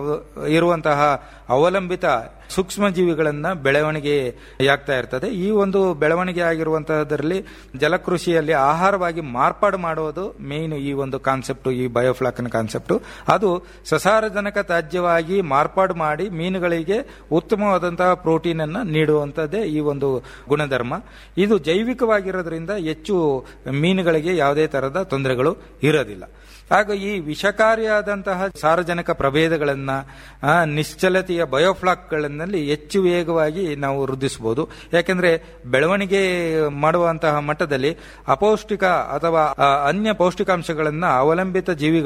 ಇರುವಂತಹ ಅವಲಂಬಿತ ಸೂಕ್ಷ್ಮ ಜೀವಿಗಳನ್ನ ಬೆಳವಣಿಗೆಯಾಗ್ತಾ ಇರ್ತದೆ ಈ ಒಂದು ಬೆಳವಣಿಗೆ ಆಗಿರುವಂತಹದ್ರಲ್ಲಿ ಜಲಕೃಷಿಯಲ್ಲಿ ಆಹಾರವಾಗಿ ಮಾರ್ಪಾಡು ಮಾಡುವುದು ಮೇನ್ ಈ ಒಂದು ಕಾನ್ಸೆಪ್ಟ್ ಈ ಬಯೋಫ್ಲಾಕ್ನ ಕಾನ್ಸೆಪ್ಟ್ ಅದು ಸಸಾರಜನಕ ತ್ಯಾಜ್ಯವಾಗಿ ಮಾರ್ಪಾಡು ಮಾಡಿ ಮೀನುಗಳಿಗೆ ಉತ್ತಮವಾದಂತಹ ಪ್ರೋಟೀನ್ ಅನ್ನ ನೀಡುವಂತದ್ದೇ ಈ ಒಂದು ಗುಣಧರ್ಮ ಇದು ಜೈವಿಕವಾಗಿರೋದ್ರಿಂದ ಹೆಚ್ಚು ಮೀನುಗಳಿಗೆ ಯಾವುದೇ ತರಹದ ತೊಂದರೆಗಳು ಇರೋದಿಲ್ಲ ಹಾಗೂ ಈ ವಿಷಕಾರಿಯಾದಂತಹ ಸಾರಜನಕ ಪ್ರಭೇದಗಳನ್ನ ಆ, ನಿಶ್ಚಲತೆಯ ಬಯೋಫ್ಲಾಕ್ಗಳಲ್ಲಿ ಹೆಚ್ಚು ವೇಗವಾಗಿ ನಾವು ವೃದ್ಧಿಸಬಹುದು ಯಾಕೆಂದ್ರೆ ಬೆಳವಣಿಗೆ ಮಾಡುವಂತಹ ಮಟ್ಟದಲ್ಲಿ ಅಪೌಷ್ಟಿಕ ಅಥವಾ ಆ, ಅನ್ಯ ಪೌಷ್ಟಿಕಾಂಶಗಳನ್ನ ಅವಲಂಬಿತ ಜೀವಿಗಳು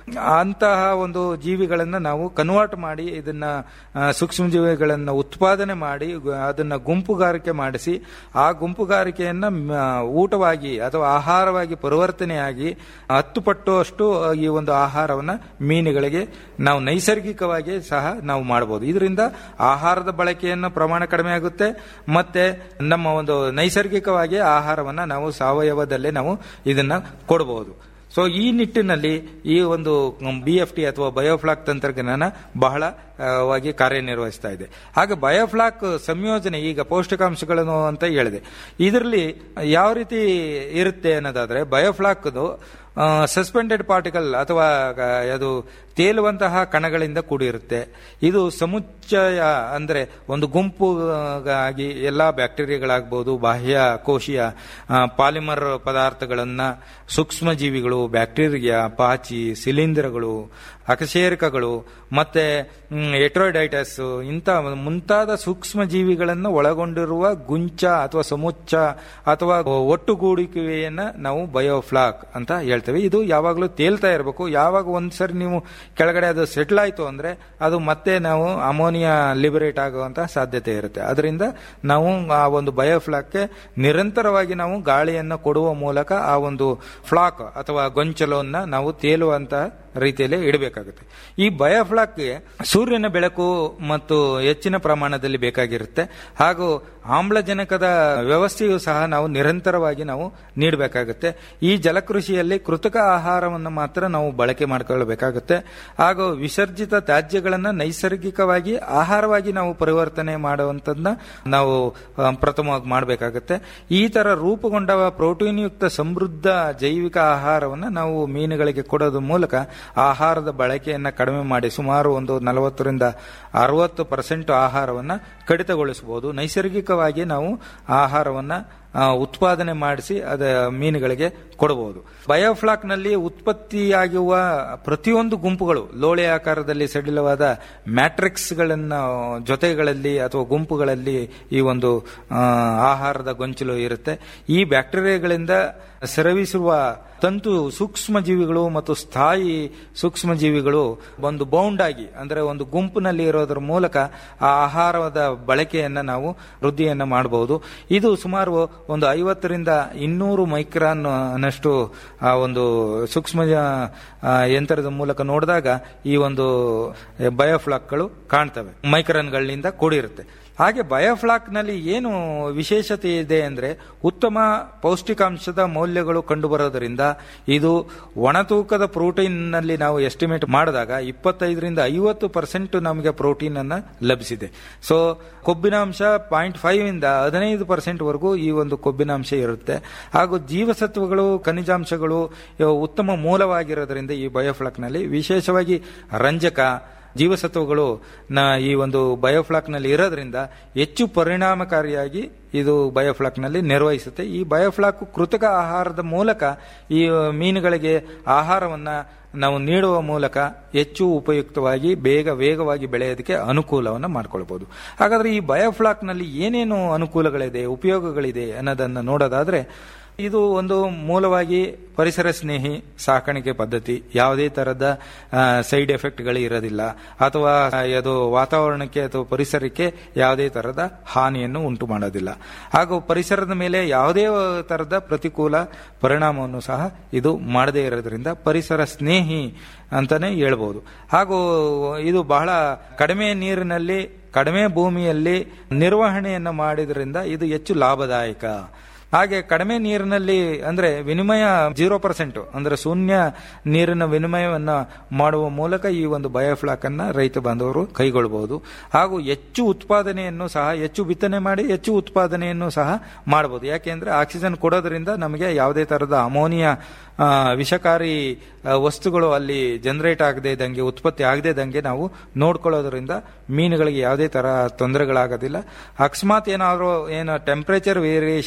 ಅಂತಹ ಒಂದು ಜೀವಿಗಳನ್ನ ನಾವು ಕನ್ವರ್ಟ್ ಮಾಡಿ ಇದನ್ನ ಆ, ಸೂಕ್ಷ್ಮ ಜೀವಿಗಳನ್ನ ಉತ್ಪಾದನೆ ಮಾಡಿ ಗ- ಅದನ್ನ ಗುಂಪುಗಾರಿಕೆ ಮಾಡಿಸಿ ಆ ಗುಂಪುಗಾರಿಕೆಯನ್ನ ಮ, ಊಟವಾಗಿ ಅಥವಾ ಆಹಾರವಾಗಿ ಪರಿವರ್ತನೆಯಾಗಿ ಹತ್ತು ಪಟ್ಟು ಅಷ್ಟು ಈ ಒಂದು ಆಹಾರವನ್ನ ಮೀನುಗಳಿಗೆ ನಾವು ನೈಸರ್ಗಿಕವಾಗಿ ಸಹ ನಾವು ಮಾಡಬಹುದು ಇದರಿಂದ ಆಹಾರದ ಬಳಕೆಯನ್ನು ಪ್ರಮಾಣ ಕಡಿಮೆ ಆಗುತ್ತೆ ಮತ್ತೆ ನಮ್ಮ ಒಂದು ನೈಸರ್ಗಿಕವಾಗಿ ಆಹಾರವನ್ನ ನಾವು ಸಾವಯವದಲ್ಲೇ ನಾವು ಇದನ್ನ ಕೊಡಬಹುದು ಸೊ ಈ ನಿಟ್ಟಿನಲ್ಲಿ ಈ ಒಂದು ಬಿ ಎಫ್ ಟಿ ಅಥವಾ ಬಯೋಫ್ಲಾಕ್ ತಂತ್ರಜ್ಞಾನ ಬಹಳ ಆ, ವಾಗಿ ಕಾರ್ಯನಿರ್ವಹಿಸ್ತಾ ಇದೆ ಹಾಗೆ ಬಯೋಫ್ಲಾಕ್ ಸಂಯೋಜನೆ ಈಗ ಪೌಷ್ಟಿಕಾಂಶಗಳನ್ನು ಅಂತ ಹೇಳಿದೆ ಇದರಲ್ಲಿ ಯಾವ ರೀತಿ ಇರುತ್ತೆ ಅನ್ನೋದಾದ್ರೆ ಬಯೋಫ್ಲಾಕ್ದು ಸಸ್ಪೆಂಡೆಡ್ ಪಾರ್ಟಿಕಲ್ ಅಥವಾ ಆ, ಅದು ತೇಲುವಂತಹ ಕಣಗಳಿಂದ ಕೂಡಿರುತ್ತೆ ಇದು ಸಮುಚ್ಚಯ ಅಂದ್ರೆ ಒಂದು ಗುಂಪುಗಾಗಿ ಎಲ್ಲಾ ಬ್ಯಾಕ್ಟೀರಿಯಾಗಳಾಗಬಹುದು ಬಾಹ್ಯ ಕೋಶೀಯ ಆ, ಪಾಲಿಮರ್ ಪದಾರ್ಥಗಳನ್ನ ಸೂಕ್ಷ್ಮ ಜೀವಿಗಳು ಬ್ಯಾಕ್ಟೀರಿಯಾ ಪಾಚಿ ಶಿಲೀಂಧ್ರಗಳು ಅಕಶೇರುಕಗಳು ಮತ್ತೆ ಎಟ್ರೋಡೈಟಸ್ ಇಂಥ ಮುಂತಾದ ಸೂಕ್ಷ್ಮ ಜೀವಿಗಳನ್ನು ಒಳಗೊಂಡಿರುವ ಗುಂಚ ಅಥವಾ ಸಮುಚ್ಚ ಅಥವಾ ಒಟ್ಟುಗೂಡಿಕೆಯನ್ನ ನಾವು ಬಯೋಫ್ಲಾಕ್ ಅಂತ ಹೇಳ್ತೇವೆ ಇದು ಯಾವಾಗಲೂ ತೇಲ್ತಾ ಇರಬೇಕು ಯಾವಾಗ ಒಂದ್ಸರಿ ನೀವು ಕೆಳಗಡೆ ಅದು ಸೆಟ್ಲ್ ಆಯ್ತು ಅಂದ್ರೆ ಅದು ಮತ್ತೆ ನಾವು ಅಮೋನಿಯಾ ಲಿಬರೇಟ್ ಆಗುವಂತ ಸಾಧ್ಯತೆ ಇರುತ್ತೆ ಅದರಿಂದ ನಾವು ಆ ಒಂದು ಬಯೋಫ್ಲಾಕ್ಗೆ ನಿರಂತರವಾಗಿ ನಾವು ಗಾಳಿಯನ್ನು ಕೊಡುವ ಮೂಲಕ ಆ ಒಂದು ಫ್ಲಾಕ್ ಅಥವಾ ಗೊಂಚಲನ್ನ ನಾವು ತೇಲುವಂತ ರೀತಿಯಲ್ಲಿ ಇಡಬೇಕಾಗುತ್ತೆ ಈ ಬಯೋಫ್ಲಾಕ್ಗೆ ಸೂರ್ಯನ ಬೆಳಕು ಮತ್ತು ಹೆಚ್ಚಿನ ಪ್ರಮಾಣದಲ್ಲಿ ಬೇಕಾಗಿರುತ್ತೆ ಹಾಗೂ ಆಮ್ಲಜನಕದ ವ್ಯವಸ್ಥೆಯು ಸಹ ನಾವು ನಿರಂತರವಾಗಿ ನಾವು ನೀಡಬೇಕಾಗುತ್ತೆ ಈ ಜಲಕೃಷಿಯಲ್ಲಿ ಕೃತಕ ಆಹಾರವನ್ನು ಮಾತ್ರ ನಾವು ಬಳಕೆ ಮಾಡಿಕೊಳ್ಳಬೇಕಾಗುತ್ತೆ ಹಾಗೂ ವಿಸರ್ಜಿತ ತ್ಯಾಜ್ಯಗಳನ್ನು ನೈಸರ್ಗಿಕವಾಗಿ ಆಹಾರವಾಗಿ ನಾವು ಪರಿವರ್ತನೆ ಮಾಡುವಂಥದ್ದನ್ನ ನಾವು ಆ, ಪ್ರಥಮವಾಗಿ ಮಾಡಬೇಕಾಗುತ್ತೆ ಈ ತರ ರೂಪುಗೊಂಡ ಪ್ರೋಟೀನ್ ಯುಕ್ತ ಸಮೃದ್ಧ ಜೈವಿಕ ಆಹಾರವನ್ನು ನಾವು ಮೀನುಗಳಿಗೆ ಕೊಡೋದ್ರ ಮೂಲಕ ಆಹಾರದ ಬಳಕೆಯನ್ನ ಕಡಿಮೆ ಮಾಡಿ ಸುಮಾರು ಒಂದು ನಲವತ್ತರಿಂದ ಅರವತ್ತು ಪರ್ಸೆಂಟ್ ಆಹಾರವನ್ನ ಕಡಿತಗೊಳಿಸಬಹುದು ನೈಸರ್ಗಿಕವಾಗಿ ನಾವು ಆಹಾರವನ್ನ ಆ, ಉತ್ಪಾದನೆ ಮಾಡಿಸಿ ಅದ ಮೀನುಗಳಿಗೆ ಕೊಡಬಹುದು ಬಯೋಫ್ಲಾಕ್ ನಲ್ಲಿ ಉತ್ಪತ್ತಿಯಾಗುವ ಪ್ರತಿಯೊಂದು ಗುಂಪುಗಳು ಲೋಳೆ ಆಕಾರದಲ್ಲಿ ಸಡಿಲವಾದ ಮ್ಯಾಟ್ರಿಕ್ಸ್ ಗಳನ್ನ ಜೊತೆಗಳಲ್ಲಿ ಅಥವಾ ಗುಂಪುಗಳಲ್ಲಿ ಈ ಒಂದು ಆ, ಆಹಾರದ ಗೊಂಚಲು ಇರುತ್ತೆ ಈ ಬ್ಯಾಕ್ಟೀರಿಯಾಗಳಿಂದ ಸ್ರವಿಸುವ ತಂತು ಸೂಕ್ಷ್ಮ ಜೀವಿಗಳು ಮತ್ತು ಸ್ಥಾಯಿ ಸೂಕ್ಷ್ಮ ಜೀವಿಗಳು ಒಂದು ಬೌಂಡ್ ಆಗಿ ಅಂದ್ರೆ ಒಂದು ಗುಂಪಿನಲ್ಲಿ ಇರೋದ್ರ ಮೂಲಕ ಆ ಆಹಾರದ ಬಳಕೆಯನ್ನ ನಾವು ವೃದ್ಧಿಯನ್ನ ಮಾಡಬಹುದು ಇದು ಸುಮಾರು ಒಂದು ಐವತ್ತರಿಂದ ಇನ್ನೂರು ಮೈಕ್ರಾನ್ ನಷ್ಟು ಆ ಒಂದು ಸೂಕ್ಷ್ಮ ಆ, ಯಂತ್ರದ ಮೂಲಕ ನೋಡಿದಾಗ ಈ ಒಂದು ಬಯೋಫ್ಲಾಕ್ಗಳು ಕಾಣ್ತವೆ ಮೈಕ್ರಾನ್ಗಳಿಂದ ಕೂಡಿರುತ್ತೆ ಹಾಗೆ ಬಯೋಫ್ಲಾಕ್ ನಲ್ಲಿ ಏನು ವಿಶೇಷತೆ ಇದೆ ಅಂದ್ರೆ ಉತ್ತಮ ಪೌಷ್ಟಿಕಾಂಶದ ಮೌಲ್ಯಗಳು ಕಂಡುಬರೋದರಿಂದ ಇದು ಒಣತೂಕದ ಪ್ರೋಟೀನ್ ನಲ್ಲಿ ನಾವು ಎಸ್ಟಿಮೇಟ್ ಮಾಡಿದಾಗ ಇಪ್ಪತ್ತೈದರಿಂದ ಐವತ್ತು ಪರ್ಸೆಂಟ್ ನಮಗೆ ಪ್ರೋಟೀನ್ ಅನ್ನ ಲಭಿಸಿದೆ ಸೊ ಕೊಬ್ಬಿನಾಂಶ ಪಾಯಿಂಟ್ ಫೈವ್ ಇಂದ ಹದಿನೈದು ಪರ್ಸೆಂಟ್ ವರೆಗೂ ಈ ಒಂದು ಕೊಬ್ಬಿನಾಂಶ ಇರುತ್ತೆ ಹಾಗೂ ಜೀವಸತ್ವಗಳು ಖನಿಜಾಂಶಗಳು ಇವು ಉತ್ತಮ ಮೂಲವಾಗಿರೋದ್ರಿಂದ ಈ ಬಯೋಫ್ಲಾಕ್ ನಲ್ಲಿ ವಿಶೇಷವಾಗಿ ರಂಜಕ ಜೀವಸತ್ವಗಳು ನ ಈ ಒಂದು ಬಯೋಫ್ಲಾಕ್ ನಲ್ಲಿ ಇರೋದ್ರಿಂದ ಹೆಚ್ಚು ಪರಿಣಾಮಕಾರಿಯಾಗಿ ಇದು ಬಯೋಫ್ಲಾಕ್ ನಲ್ಲಿ ನಿರ್ವಹಿಸುತ್ತೆ ಈ ಬಯೋಫ್ಲಾಕ್ ಕೃತಕ ಆಹಾರದ ಮೂಲಕ ಈ ಮೀನುಗಳಿಗೆ ಆಹಾರವನ್ನ ನಾವು ನೀಡುವ ಮೂಲಕ ಹೆಚ್ಚು ಉಪಯುಕ್ತವಾಗಿ ಬೇಗ ವೇಗವಾಗಿ ಬೆಳೆಯೋದಕ್ಕೆ ಅನುಕೂಲವನ್ನು ಮಾಡ್ಕೊಳ್ಬಹುದು ಹಾಗಾದ್ರೆ ಈ ಬಯೋಫ್ಲಾಕ್ ನಲ್ಲಿ ಏನೇನು ಅನುಕೂಲಗಳಿದೆ ಉಪಯೋಗಗಳಿದೆ ಅನ್ನೋದನ್ನ ನೋಡೋದಾದ್ರೆ ಇದು ಒಂದು ಮೂಲವಾಗಿ ಪರಿಸರ ಸ್ನೇಹಿ ಸಾಕಾಣಿಕೆ ಪದ್ಧತಿ ಯಾವುದೇ ತರದ ಸೈಡ್ ಎಫೆಕ್ಟ್ಗಳು ಇರೋದಿಲ್ಲ ಅಥವಾ ಅದು ವಾತಾವರಣಕ್ಕೆ ಅಥವಾ ಪರಿಸರಕ್ಕೆ ಯಾವುದೇ ತರದ ಹಾನಿಯನ್ನು ಉಂಟು ಮಾಡೋದಿಲ್ಲ ಹಾಗೂ ಪರಿಸರದ ಮೇಲೆ ಯಾವುದೇ ತರದ ಪ್ರತಿಕೂಲ ಪರಿಣಾಮವನ್ನು ಸಹ ಇದು ಮಾಡದೇ ಇರೋದ್ರಿಂದ ಪರಿಸರ ಸ್ನೇಹಿ ಅಂತಾನೆ ಹೇಳ್ಬೋದು ಹಾಗೂ ಇದು ಬಹಳ ಕಡಿಮೆ ನೀರಿನಲ್ಲಿ ಕಡಿಮೆ ಭೂಮಿಯಲ್ಲಿ ನಿರ್ವಹಣೆಯನ್ನು ಮಾಡಿದ್ರಿಂದ ಇದು ಹೆಚ್ಚು ಲಾಭದಾಯಕ ಹಾಗೆ ಕಡಿಮೆ ನೀರಿನಲ್ಲಿ ಅಂದ್ರೆ ವಿನಿಮಯ ಜೀರೋ ಪರ್ಸೆಂಟ್ ಅಂದ್ರೆ ಶೂನ್ಯ ನೀರಿನ ವಿನಿಮಯವನ್ನ ಮಾಡುವ ಮೂಲಕ ಈ ಒಂದು ಬಯೋಫ್ಲಾಕ್ ಅನ್ನ ರೈತ ಬಾಂಧವರು ಕೈಗೊಳ್ಳಬಹುದು ಹಾಗೂ ಹೆಚ್ಚು ಉತ್ಪಾದನೆಯನ್ನು ಸಹ ಹೆಚ್ಚು ಬಿತ್ತನೆ ಮಾಡಿ ಹೆಚ್ಚು ಉತ್ಪಾದನೆಯನ್ನು ಸಹ ಮಾಡಬಹುದು ಯಾಕೆಂದ್ರೆ ಆಕ್ಸಿಜನ್ ಕೊಡೋದ್ರಿಂದ ನಮಗೆ ಯಾವುದೇ ತರದ ಅಮೋನಿಯಾ ಆ, ವಿಷಕಾರಿ ಆ, ವಸ್ತುಗಳು ಅಲ್ಲಿ ಜನರೇಟ್ ಆಗದೆ ಇದ್ದಂಗೆ ಉತ್ಪತ್ತಿ ಆಗದೆ ಇದ್ದಂಗೆ ನಾವು ನೋಡ್ಕೊಳ್ಳೋದ್ರಿಂದ ಮೀನುಗಳಿಗೆ ಯಾವುದೇ ತರ ತೊಂದರೆಗಳಾಗೋದಿಲ್ಲ ಅಕಸ್ಮಾತ್ ಏನಾದರೂ ಏನು ಟೆಂಪರೇಚರ್ ವೇರಿಯೇಷನ್ ಇಂದ ಅದ